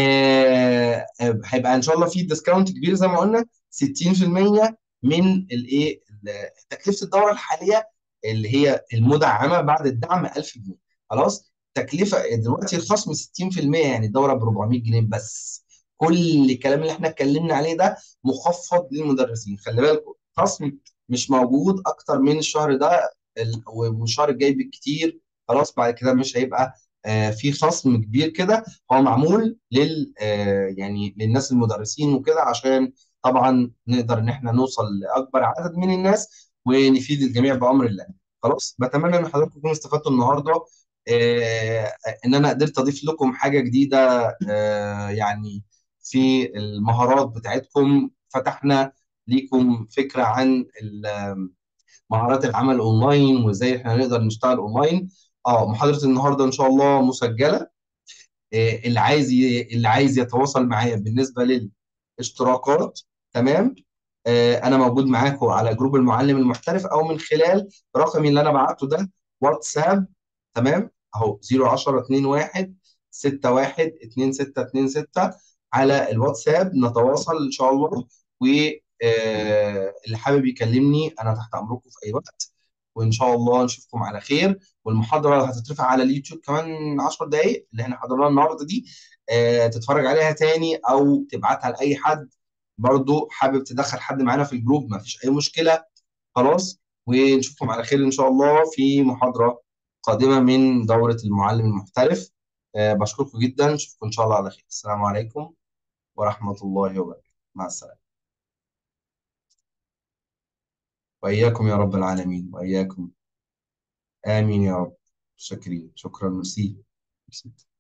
آه هيبقى ان شاء الله في ديسكاونت كبير زي ما قلنا 60% من الايه تكلفه الدوره الحاليه اللي هي المدعمه بعد الدعم 1000 جنيه خلاص تكلفه دلوقتي الخصم 60% يعني الدوره ب 400 جنيه بس كل الكلام اللي احنا اتكلمنا عليه ده مخفض للمدرسين خلي بالكم خصم مش موجود اكتر من الشهر ده والشهر الجاي بالكتير خلاص بعد كده مش هيبقى آه في خصم كبير كده هو معمول لل آه يعني للناس المدرسين وكده عشان طبعا نقدر ان احنا نوصل لاكبر عدد من الناس ونفيد الجميع بامر الله خلاص بتمنى ان حضراتكم تكونوا استفدتوا النهارده آه ان انا قدرت اضيف لكم حاجه جديده آه يعني في المهارات بتاعتكم فتحنا ليكم فكره عن مهارات العمل اونلاين وازاي احنا نقدر نشتغل اونلاين اه محاضره النهارده ان شاء الله مسجله آه اللي عايز ي... اللي عايز يتواصل معايا بالنسبه للاشتراكات تمام آه انا موجود معاكم على جروب المعلم المحترف او من خلال رقمي اللي انا بعته ده واتساب تمام اهو 010 21 61 2626 على الواتساب نتواصل ان شاء الله و آه اللي حابب يكلمني انا تحت امركم في اي وقت وان شاء الله نشوفكم على خير والمحاضره هتترفع على اليوتيوب كمان 10 دقائق اللي احنا حضرناها النهارده دي آه تتفرج عليها تاني او تبعتها لاي حد برضو حابب تدخل حد معانا في الجروب ما فيش اي مشكله خلاص ونشوفكم على خير ان شاء الله في محاضره قادمه من دوره المعلم المحترف آه بشكركم جدا نشوفكم ان شاء الله على خير السلام عليكم ورحمه الله وبركاته مع السلامه وإياكم يا رب العالمين وإياكم آمين يا رب شكرين شكرا ميرسي